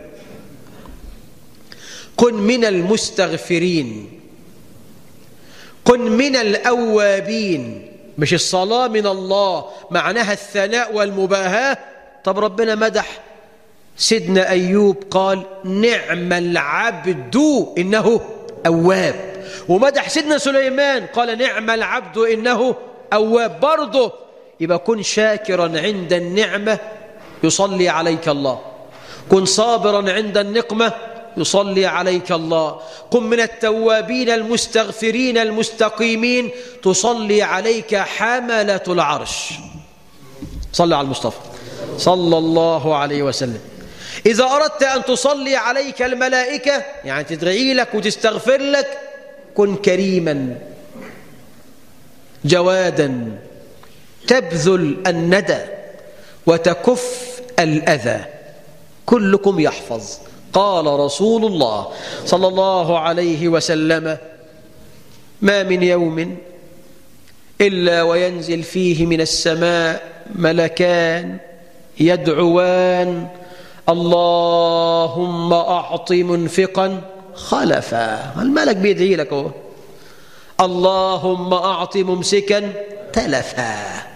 كن من المستغفرين كن من الأوابين مش الصلاة من الله معناها الثناء والمباهاة طب ربنا مدح سيدنا أيوب قال نعم العبد إنه أواب ومدح سيدنا سليمان قال نعم العبد إنه أواب برضه يبقى كن شاكرا عند النعمة يصلي عليك الله كن صابرا عند النقمة يصلي عليك الله كن من التوابين المستغفرين المستقيمين تصلي عليك حملة العرش صلى على المصطفى صلى الله عليه وسلم إذا أردت أن تصلي عليك الملائكة يعني تدعي لك وتستغفر لك كن كريما جوادا تبذل الندى وتكف الأذى كلكم يحفظ قال رسول الله صلى الله عليه وسلم ما من يوم إلا وينزل فيه من السماء ملكان يدعوان اللهم أعط منفقا خلفا الملك بيدعي لك هو اللهم أعط ممسكا تلفا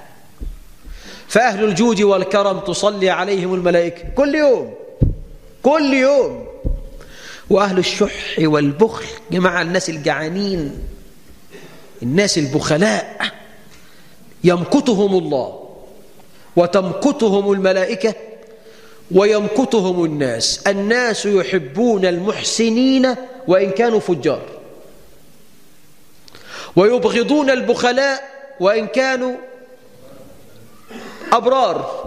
فأهل الجود والكرم تصلي عليهم الملائكة كل يوم كل يوم وأهل الشح والبخل جماعة الناس الجعانين الناس البخلاء يمقتهم الله وتمقتهم الملائكة ويمقتهم الناس الناس يحبون المحسنين وإن كانوا فجار ويبغضون البخلاء وإن كانوا أبرار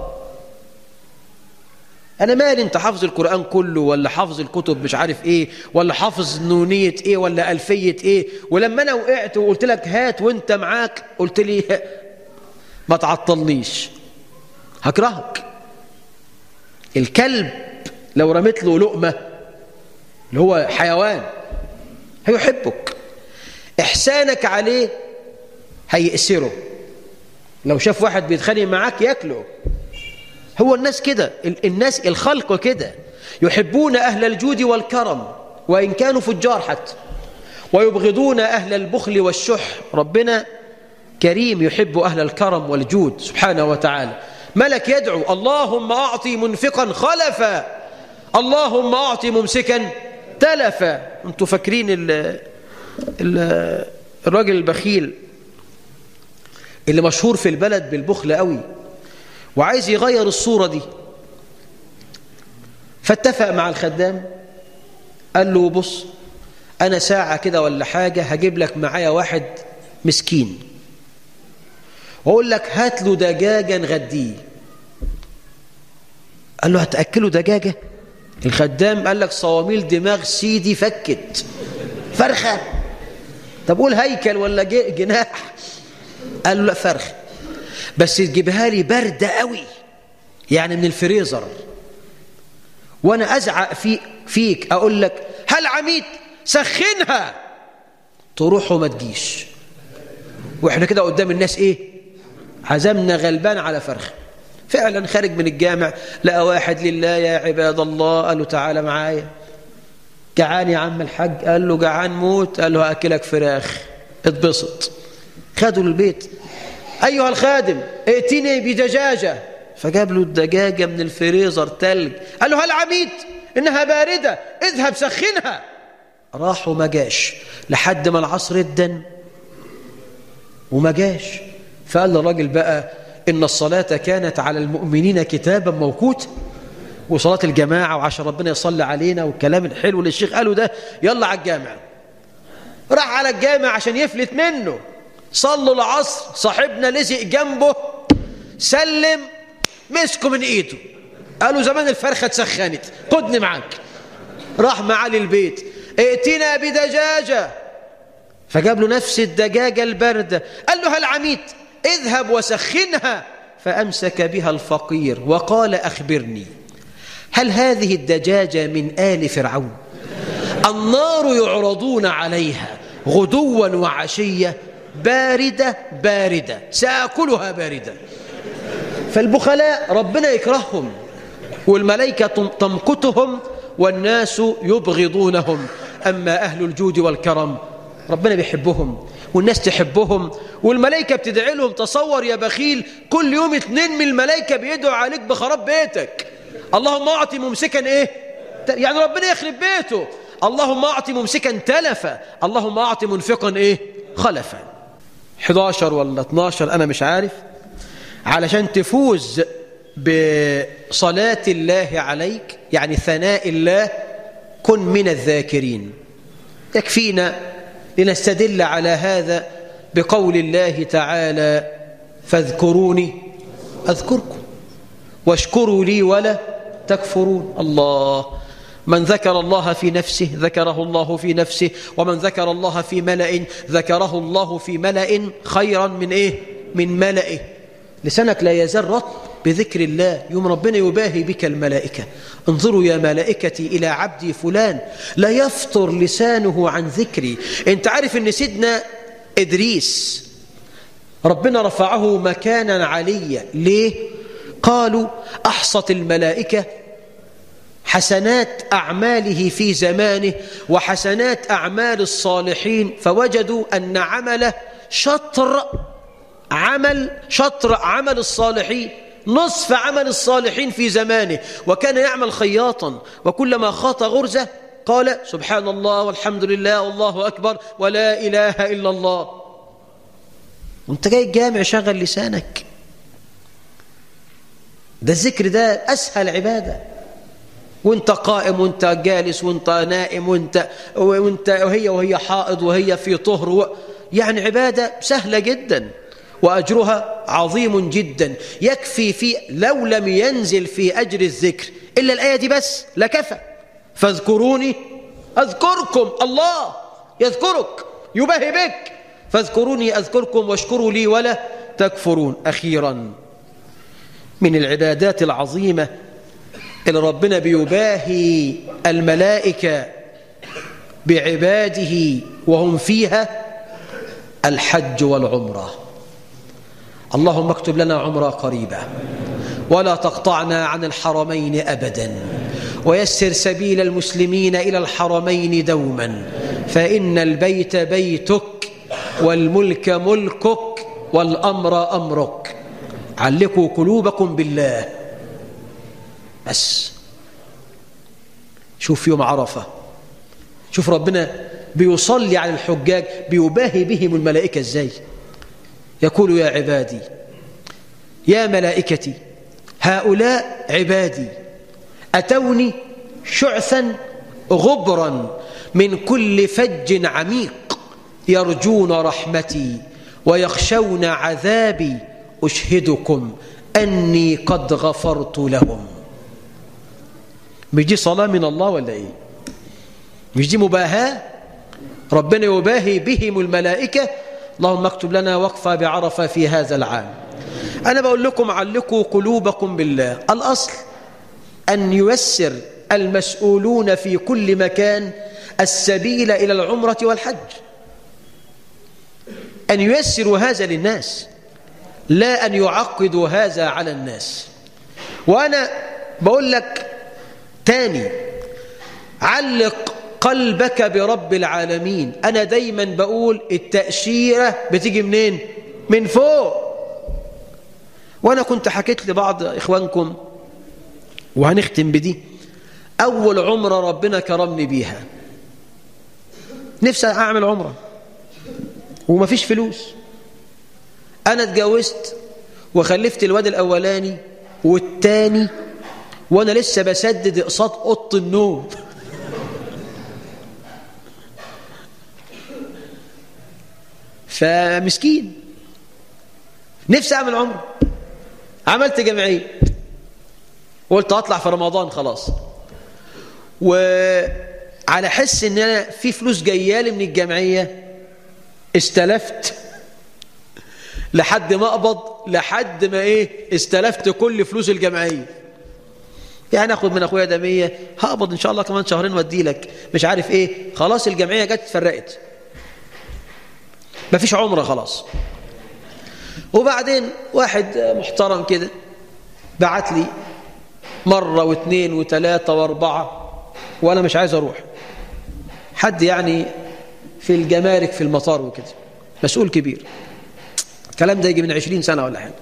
أنا مالي أنت حافظ القرآن كله ولا حافظ الكتب مش عارف إيه ولا حافظ نونية إيه ولا ألفية إيه ولما أنا وقعت وقلت لك هات وأنت معاك قلت لي ما تعطلنيش هكرهك الكلب لو رميت له لقمة اللي هو حيوان هيحبك إحسانك عليه هيأسره لو شاف واحد بيتخانق معاك ياكله هو الناس كده الناس الخلق كده يحبون أهل الجود والكرم وإن كانوا فجار حتى ويبغضون أهل البخل والشح ربنا كريم يحب أهل الكرم والجود سبحانه وتعالى ملك يدعو اللهم أعطي منفقا خلفا اللهم أعطي ممسكا تلفا أنتوا فاكرين ال ال الراجل البخيل اللي مشهور في البلد بالبخل قوي وعايز يغير الصورة دي فاتفق مع الخدام قال له بص أنا ساعة كده ولا حاجة هجيب لك معايا واحد مسكين وأقول لك هات له دجاجة نغديه قال له هتأكله دجاجة الخدام قال لك صواميل دماغ سيدي فكت فرخة طب قول هيكل ولا جناح قال له لا فرخة بس تجيبها لي باردة قوي يعني من الفريزر وانا ازعق في فيك اقول لك هل عميد سخنها تروح وما تجيش واحنا كده قدام الناس ايه عزمنا غلبان على فرخ فعلا خارج من الجامع لقى واحد لله يا عباد الله قال له تعالى معايا جعان يا عم الحاج قال له جعان موت قال له هاكلك فراخ اتبسط خدوا البيت ايها الخادم ائتني بدجاجه فجاب له الدجاجه من الفريزر تلج قال له هل عميد انها بارده اذهب سخنها راح وما جاش لحد ما العصر ادن وما جاش فقال للراجل بقى إن الصلاة كانت على المؤمنين كتابا موقوتا وصلاة الجماعة وعشان ربنا يصلي علينا والكلام الحلو اللي الشيخ قاله ده يلا على الجامع راح على الجامع عشان يفلت منه صلوا العصر صاحبنا لزق جنبه سلم مسكه من ايده قالوا زمان الفرخة اتسخنت خدني معاك راح معاه للبيت ائتنا بدجاجة فجاب له نفس الدجاجة الباردة قال له هل عميت اذهب وسخنها فأمسك بها الفقير وقال أخبرني هل هذه الدجاجة من آل فرعون النار يعرضون عليها غدوا وعشية باردة باردة سأكلها باردة فالبخلاء ربنا يكرههم والملائكة تمقتهم والناس يبغضونهم أما أهل الجود والكرم ربنا بيحبهم والناس تحبهم والملائكة بتدعي لهم تصور يا بخيل كل يوم اتنين من الملائكة بيدعوا عليك بخراب بيتك اللهم أعطي ممسكا إيه يعني ربنا يخرب بيته اللهم أعطي ممسكا تلفا اللهم أعطي منفقا إيه خلفا 11 ولا 12 أنا مش عارف علشان تفوز بصلاة الله عليك يعني ثناء الله كن من الذاكرين يكفينا لنستدل على هذا بقول الله تعالى فاذكروني أذكركم واشكروا لي ولا تكفرون الله من ذكر الله في نفسه ذكره الله في نفسه ومن ذكر الله في ملأ ذكره الله في ملأ خيرا من إيه؟ من ملئه لسانك لا يزال رطب بذكر الله يوم ربنا يباهي بك الملائكة انظروا يا ملائكتي إلى عبدي فلان لا يفطر لسانه عن ذكري انت عارف ان سيدنا إدريس ربنا رفعه مكانا عليا ليه؟ قالوا أحصت الملائكة حسنات أعماله في زمانه وحسنات أعمال الصالحين فوجدوا أن عمله شطر عمل شطر عمل الصالحين نصف عمل الصالحين في زمانه وكان يعمل خياطا وكلما خاط غرزة قال سبحان الله والحمد لله والله أكبر ولا إله إلا الله وانت جاي الجامع شغل لسانك ده الذكر ده أسهل عبادة وانت قائم وانت جالس وانت نائم وانت, وانت وهي وهي حائض وهي في طهر و... يعني عبادة سهلة جدا وأجرها عظيم جدا يكفي في لو لم ينزل في أجر الذكر إلا الآية دي بس لكفى فاذكروني أذكركم الله يذكرك يباهي بك فاذكروني أذكركم واشكروا لي ولا تكفرون أخيرا من العبادات العظيمة اللي ربنا بيباهي الملائكة بعباده وهم فيها الحج والعمره اللهم اكتب لنا عمرة قريبة ولا تقطعنا عن الحرمين أبدا ويسر سبيل المسلمين إلى الحرمين دوما فإن البيت بيتك والملك ملكك والأمر أمرك علقوا قلوبكم بالله بس شوف يوم عرفة شوف ربنا بيصلي على الحجاج بيباهي بهم الملائكة ازاي يقول يا عبادي يا ملائكتي هؤلاء عبادي أتوني شعثا غبرا من كل فج عميق يرجون رحمتي ويخشون عذابي أشهدكم أني قد غفرت لهم مش دي صلاة من الله ولا إيه مش دي مباهاة ربنا يباهي بهم الملائكة اللهم اكتب لنا وقفة بعرفة في هذا العام أنا بقول لكم علقوا قلوبكم بالله الأصل أن ييسر المسؤولون في كل مكان السبيل إلى العمرة والحج أن ييسروا هذا للناس لا أن يعقدوا هذا على الناس وأنا بقول لك تاني علق قلبك برب العالمين أنا دايما بقول التأشيرة بتيجي منين من فوق وأنا كنت حكيت لبعض إخوانكم وهنختم بدي أول عمرة ربنا كرمني بيها نفسي أعمل عمرة ومفيش فلوس أنا اتجوزت وخلفت الواد الأولاني والتاني وأنا لسه بسدد إقساط أوضة النوم فمسكين نفسي أعمل عمرة عملت جمعية وقلت أطلع في رمضان خلاص وعلى حس ان انا في فلوس جايالي من الجمعيه استلفت لحد ما اقبض لحد ما ايه استلفت كل فلوس الجمعيه يعني اخد من اخويا ده 100 هقبض ان شاء الله كمان شهرين وادي لك مش عارف ايه خلاص الجمعيه جت اتفرقت مفيش عمره خلاص وبعدين واحد محترم كده بعت لي مره واثنين وثلاثه واربعه وأنا مش عايز أروح حد يعني في الجمارك في المطار وكده مسؤول كبير الكلام ده يجي من عشرين سنة ولا حاجة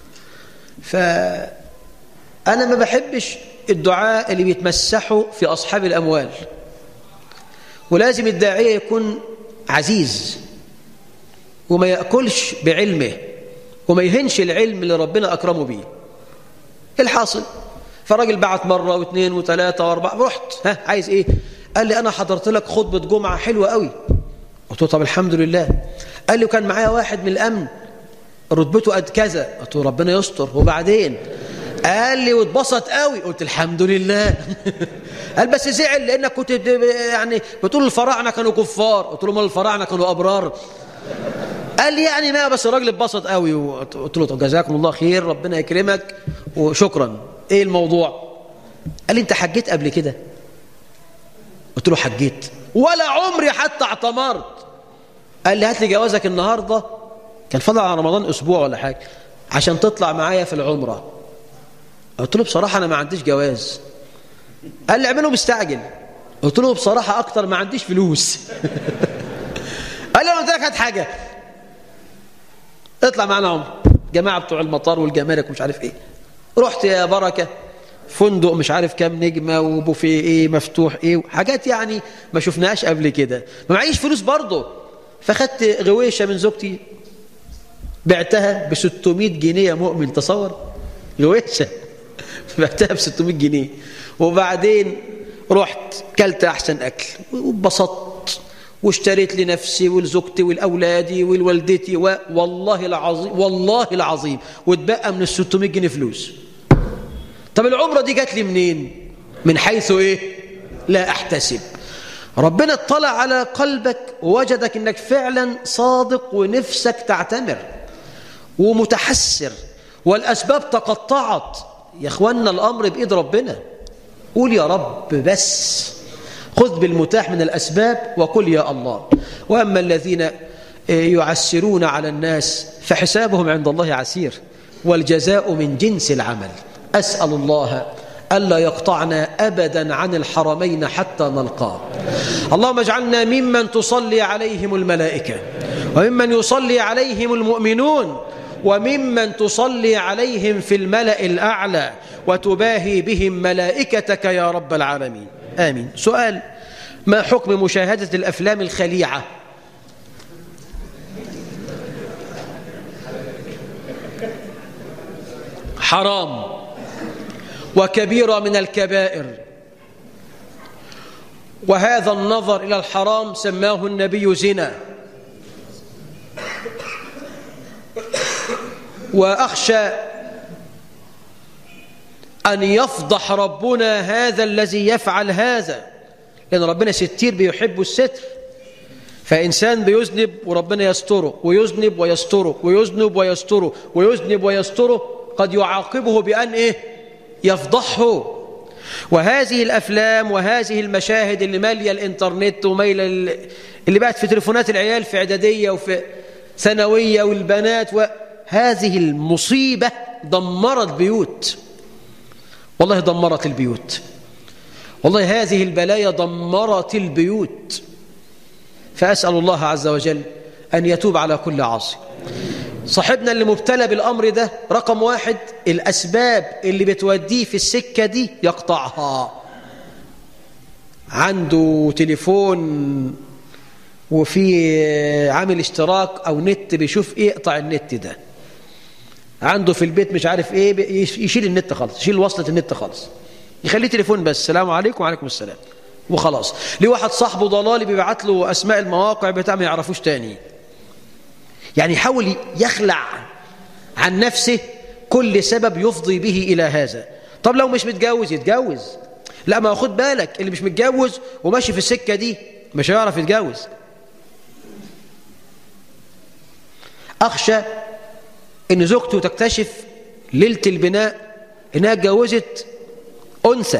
فأنا ما بحبش الدعاء اللي بيتمسحوا في أصحاب الأموال ولازم الداعية يكون عزيز وما يأكلش بعلمه وما يهنش العلم اللي ربنا أكرمه بيه الحاصل فالراجل بعت مرة واثنين وثلاثة واربعة رحت ها عايز ايه قال لي انا حضرت لك خطبة جمعة حلوة قوي قلت له طب الحمد لله قال لي وكان معايا واحد من الامن رتبته قد كذا قلت له ربنا يستر وبعدين قال لي واتبسط قوي قلت الحمد لله قال بس زعل لانك كنت يعني بتقول الفراعنه كانوا كفار قلت له ما الفراعنه كانوا ابرار قال لي يعني ما بس الراجل اتبسط قوي قلت له طب جزاكم الله خير ربنا يكرمك وشكرا ايه الموضوع قال لي انت حجيت قبل كده قلت له حجيت ولا عمري حتى اعتمرت قال لي هات لي جوازك النهارده كان فضل على رمضان اسبوع ولا حاجه عشان تطلع معايا في العمره قلت له بصراحه انا ما عنديش جواز قال لي اعمله مستعجل قلت له بصراحه اكتر ما عنديش فلوس قال لي انا قلت لك هات حاجه اطلع معانا عمره جماعه بتوع المطار والجمارك ومش عارف ايه رحت يا بركة فندق مش عارف كام نجمة وبوفيه ايه مفتوح ايه حاجات يعني ما شفناهاش قبل كده ما معيش فلوس برضه فخدت غويشة من زوجتي بعتها ب 600 جنيه يا مؤمن تصور غويشة بعتها ب 600 جنيه وبعدين رحت كلت احسن اكل واتبسطت واشتريت لنفسي ولزوجتي ولأولادي ولوالدتي والله العظيم والله العظيم واتبقى من ال 600 جنيه فلوس طب العمرة دي جات لي منين من حيث ايه لا احتسب ربنا اطلع على قلبك ووجدك انك فعلا صادق ونفسك تعتمر ومتحسر والاسباب تقطعت يا اخوانا الامر بايد ربنا قول يا رب بس خذ بالمتاح من الأسباب وقل يا الله وأما الذين يعسرون على الناس فحسابهم عند الله عسير والجزاء من جنس العمل أسأل الله ألا يقطعنا أبدا عن الحرمين حتى نلقاه اللهم اجعلنا ممن تصلي عليهم الملائكة وممن يصلي عليهم المؤمنون وممن تصلي عليهم في الملأ الأعلى وتباهي بهم ملائكتك يا رب العالمين آمين سؤال ما حكم مشاهدة الأفلام الخليعة حرام وكبيرة من الكبائر وهذا النظر إلى الحرام سماه النبي زنا وأخشى أن يفضح ربنا هذا الذي يفعل هذا لأن ربنا ستير بيحب الستر فإنسان بيذنب وربنا يستره ويذنب ويستره ويذنب ويستره ويذنب ويستره قد يعاقبه بأن إيه يفضحه وهذه الأفلام وهذه المشاهد اللي مالية الإنترنت ومالية اللي بقت في تليفونات العيال في إعدادية وفي ثانوية والبنات وهذه المصيبة دمرت بيوت والله دمرت البيوت والله هذه البلايا دمرت البيوت فأسأل الله عز وجل أن يتوب على كل عاصي صاحبنا اللي مبتلى بالأمر ده رقم واحد الأسباب اللي بتوديه في السكة دي يقطعها عنده تليفون وفي عامل اشتراك أو نت بيشوف ايه اقطع النت ده عنده في البيت مش عارف ايه يشيل النت خالص يشيل وصلة النت خالص يخليه تليفون بس السلام عليكم وعليكم السلام وخلاص ليه واحد صاحبه ضلالي بيبعت له اسماء المواقع بتاع ما يعرفوش تاني يعني يحاول يخلع عن نفسه كل سبب يفضي به الى هذا طب لو مش متجوز يتجوز لا ما خد بالك اللي مش متجوز وماشي في السكه دي مش هيعرف يتجوز اخشى ان زوجته تكتشف ليله البناء انها اتجوزت انثى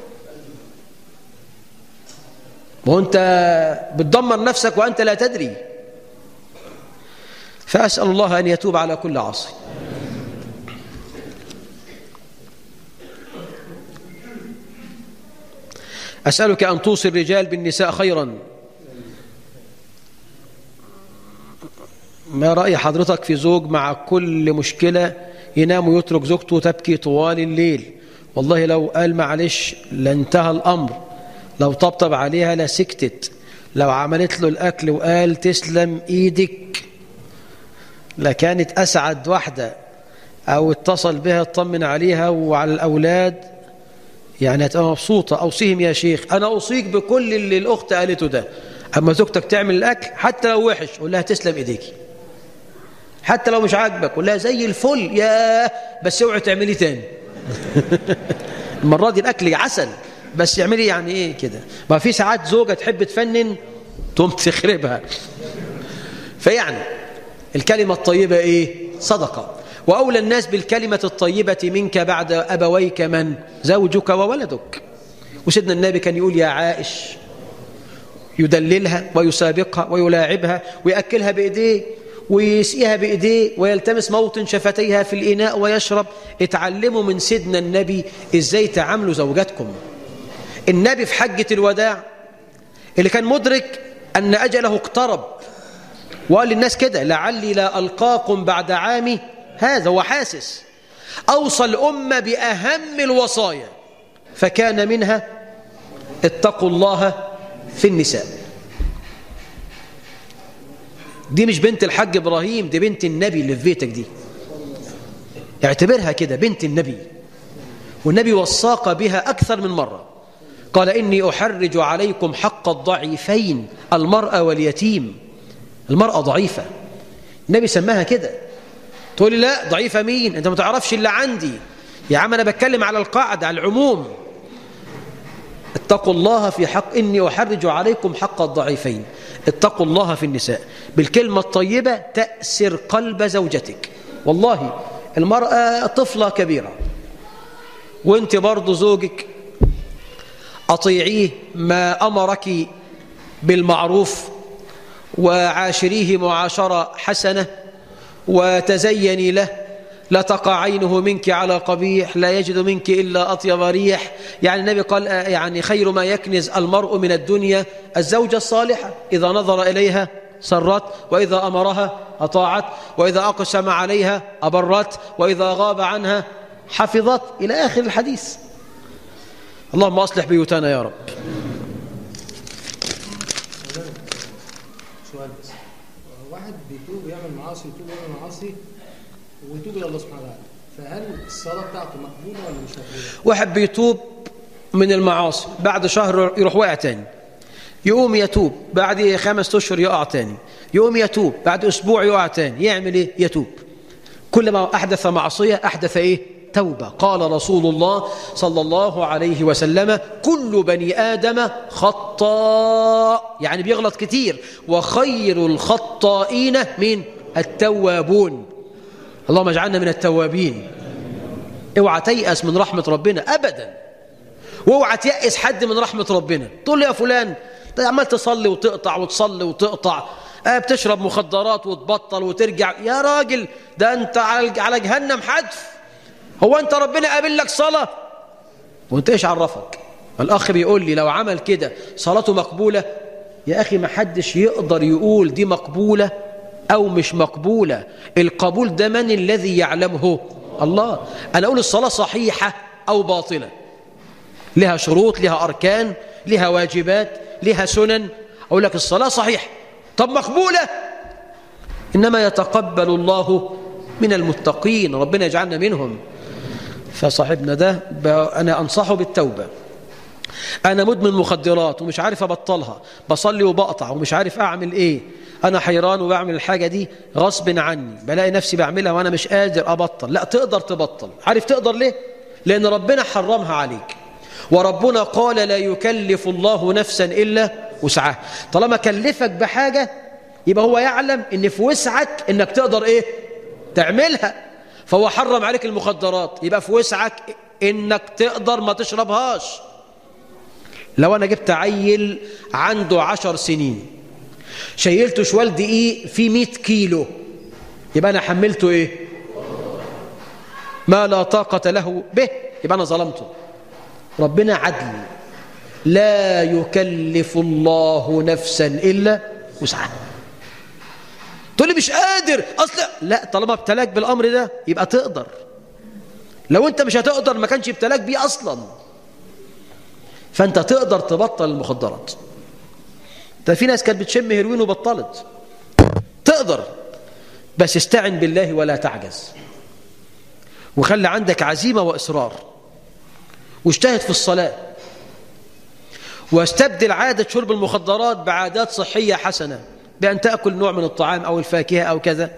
وانت بتدمر نفسك وانت لا تدري فاسال الله ان يتوب على كل عاصي اسالك ان توصي الرجال بالنساء خيرا ما راي حضرتك في زوج مع كل مشكله ينام ويترك زوجته تبكي طوال الليل والله لو قال معلش لانتهى الامر لو طبطب عليها لسكتت لو عملت له الأكل وقال تسلم إيدك لكانت أسعد واحدة أو اتصل بها اطمن عليها وعلى الأولاد يعني هتبقى مبسوطة أوصيهم يا شيخ أنا أوصيك بكل اللي الأخت قالته ده أما زوجتك تعمل الأكل حتى لو وحش قول لها تسلم إيديك حتى لو مش عاجبك قول لها زي الفل يا بس اوعي تعملي تاني المرة دي الأكل عسل بس يعملي يعني ايه كده ما في ساعات زوجة تحب تفنن تقوم تخربها فيعني الكلمة الطيبة ايه صدقة وأولى الناس بالكلمة الطيبة منك بعد أبويك من زوجك وولدك وسيدنا النبي كان يقول يا عائش يدللها ويسابقها ويلاعبها ويأكلها بإيديه ويسقيها بإيديه ويلتمس موطن شفتيها في الإناء ويشرب اتعلموا من سيدنا النبي إزاي تعاملوا زوجاتكم النبي في حجة الوداع اللي كان مدرك أن أجله اقترب وقال للناس كده لعلي لا ألقاكم بعد عامي هذا هو حاسس أوصى الأمة بأهم الوصايا فكان منها اتقوا الله في النساء دي مش بنت الحاج إبراهيم دي بنت النبي اللي في بيتك دي اعتبرها كده بنت النبي والنبي وصاك بها أكثر من مرة قال إني أحرج عليكم حق الضعيفين المرأة واليتيم المرأة ضعيفة النبي سماها كده تقول لي لا ضعيفة مين أنت ما تعرفش اللي عندي يا عم أنا بتكلم على القاعدة على العموم اتقوا الله في حق إني أحرج عليكم حق الضعيفين اتقوا الله في النساء بالكلمة الطيبة تأسر قلب زوجتك والله المرأة طفلة كبيرة وانت برضو زوجك أطيعيه ما أمرك بالمعروف وعاشريه معاشرة حسنة وتزيني له لا تقع عينه منك على قبيح لا يجد منك إلا أطيب ريح يعني النبي قال يعني خير ما يكنز المرء من الدنيا الزوجة الصالحة إذا نظر إليها سرت وإذا أمرها أطاعت وإذا أقسم عليها أبرت وإذا غاب عنها حفظت إلى آخر الحديث اللهم أصلح بيوتنا يا رب سؤال بس واحد بيتوب يعمل معاصي يتوب يعمل معاصي ويتوب الى الله سبحانه وتعالى فهل الصلاه بتاعته مقبوله ولا مش مقبوله؟ واحد بيتوب من المعاصي بعد شهر يروح واقع تاني يقوم يتوب بعد خمس اشهر يقع تاني يقوم يتوب بعد اسبوع يقع تاني يعمل ايه يتوب كلما احدث معصيه احدث ايه توبة قال رسول الله صلى الله عليه وسلم كل بني آدم خطاء يعني بيغلط كتير وخير الخطائين من التوابون اللهم اجعلنا من التوابين اوعى تيأس من رحمة ربنا أبدا واوعى تيأس حد من رحمة ربنا تقول لي يا فلان انت عمال تصلي وتقطع وتصلي وتقطع آه بتشرب مخدرات وتبطل وترجع يا راجل ده انت على على جهنم حدف هو انت ربنا قابل لك صلاة وانت ايش عرفك الاخ بيقول لي لو عمل كده صلاته مقبولة يا اخي ما حدش يقدر يقول دي مقبولة او مش مقبولة القبول ده من الذي يعلمه الله انا اقول الصلاة صحيحة او باطلة لها شروط لها اركان لها واجبات لها سنن اقول لك الصلاة صحيحة طب مقبولة إنما يتقبل الله من المتقين ربنا يجعلنا منهم فصاحبنا ده أنا أنصحه بالتوبة أنا مدمن مخدرات ومش عارف أبطلها بصلي وبقطع ومش عارف أعمل إيه أنا حيران وبعمل الحاجة دي غصب عني بلاقي نفسي بعملها وأنا مش قادر أبطل لا تقدر تبطل عارف تقدر ليه؟ لأن ربنا حرمها عليك وربنا قال لا يكلف الله نفسا إلا وسعها طالما كلفك بحاجة يبقى هو يعلم ان في وسعك انك تقدر ايه تعملها فهو حرم عليك المخدرات يبقى في وسعك انك تقدر ما تشربهاش لو انا جبت عيل عنده عشر سنين شيلته شوال دقيق في مئة كيلو يبقى انا حملته ايه ما لا طاقة له به يبقى انا ظلمته ربنا عدل لا يكلف الله نفسا إلا وسعها تقول لي مش قادر أصلا لا طالما ابتلاك بالأمر ده يبقى تقدر لو أنت مش هتقدر ما كانش ابتلاك بيه أصلا فأنت تقدر تبطل المخدرات ده في ناس كانت بتشم هيروين وبطلت تقدر بس استعن بالله ولا تعجز وخلي عندك عزيمة وإصرار واجتهد في الصلاة واستبدل عادة شرب المخدرات بعادات صحية حسنة بأن تأكل نوع من الطعام أو الفاكهة أو كذا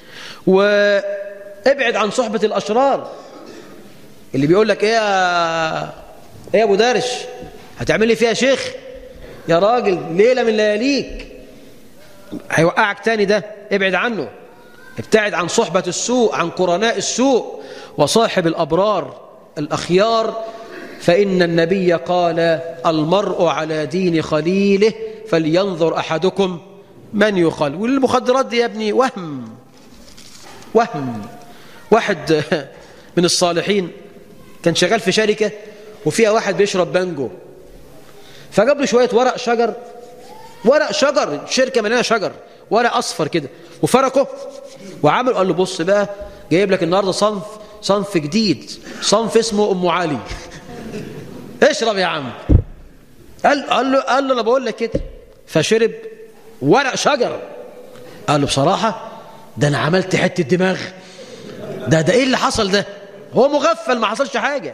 وابعد عن صحبة الأشرار اللي بيقول لك إيه يا إيه يا أبو دارش هتعمل لي فيها شيخ يا راجل ليلة من لياليك هيوقعك تاني ده ابعد عنه ابتعد عن صحبة السوء عن قرناء السوء وصاحب الأبرار الأخيار فإن النبي قال المرء على دين خليله فلينظر أحدكم من يخل والمخدرات دي يا ابني وهم وهم واحد من الصالحين كان شغال في شركة وفيها واحد بيشرب بانجو فجاب له شوية ورق شجر ورق شجر شركة مليانة شجر ورق أصفر كده وفركه وعمل قال له بص بقى جايب لك النهارده صنف صنف جديد صنف اسمه أم علي اشرب يا عم قال, قال له قال له انا بقول لك كده فشرب ورق شجر قال له بصراحة ده انا عملت حتة دماغ ده ده ايه اللي حصل ده هو مغفل ما حصلش حاجة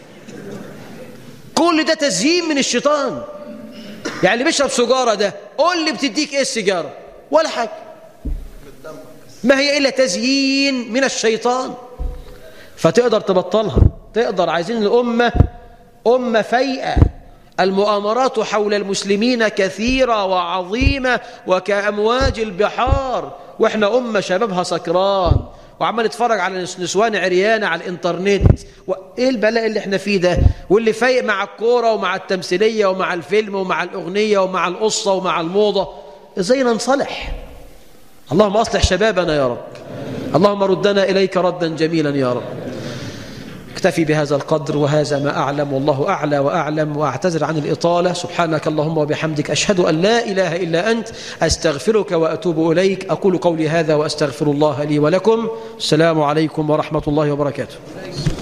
كل ده تزيين من الشيطان يعني اللي بيشرب سجارة ده قول لي بتديك ايه السيجارة ولا حاجة ما هي إلا تزيين من الشيطان فتقدر تبطلها تقدر عايزين الأمة أمة فيئة المؤامرات حول المسلمين كثيرة وعظيمة وكأمواج البحار وإحنا أمة شبابها سكران وعمال يتفرج على نسوان عريانة على الإنترنت وإيه البلاء اللي إحنا فيه ده واللي فايق مع الكورة ومع التمثيلية ومع الفيلم ومع الأغنية ومع القصة ومع الموضة إزاي ننصلح اللهم أصلح شبابنا يا رب اللهم ردنا إليك ردا جميلا يا رب اكتفي بهذا القدر وهذا ما أعلم والله أعلى وأعلم وأعتذر عن الإطالة سبحانك اللهم وبحمدك أشهد أن لا إله إلا أنت أستغفرك وأتوب إليك أقول قولي هذا وأستغفر الله لي ولكم السلام عليكم ورحمة الله وبركاته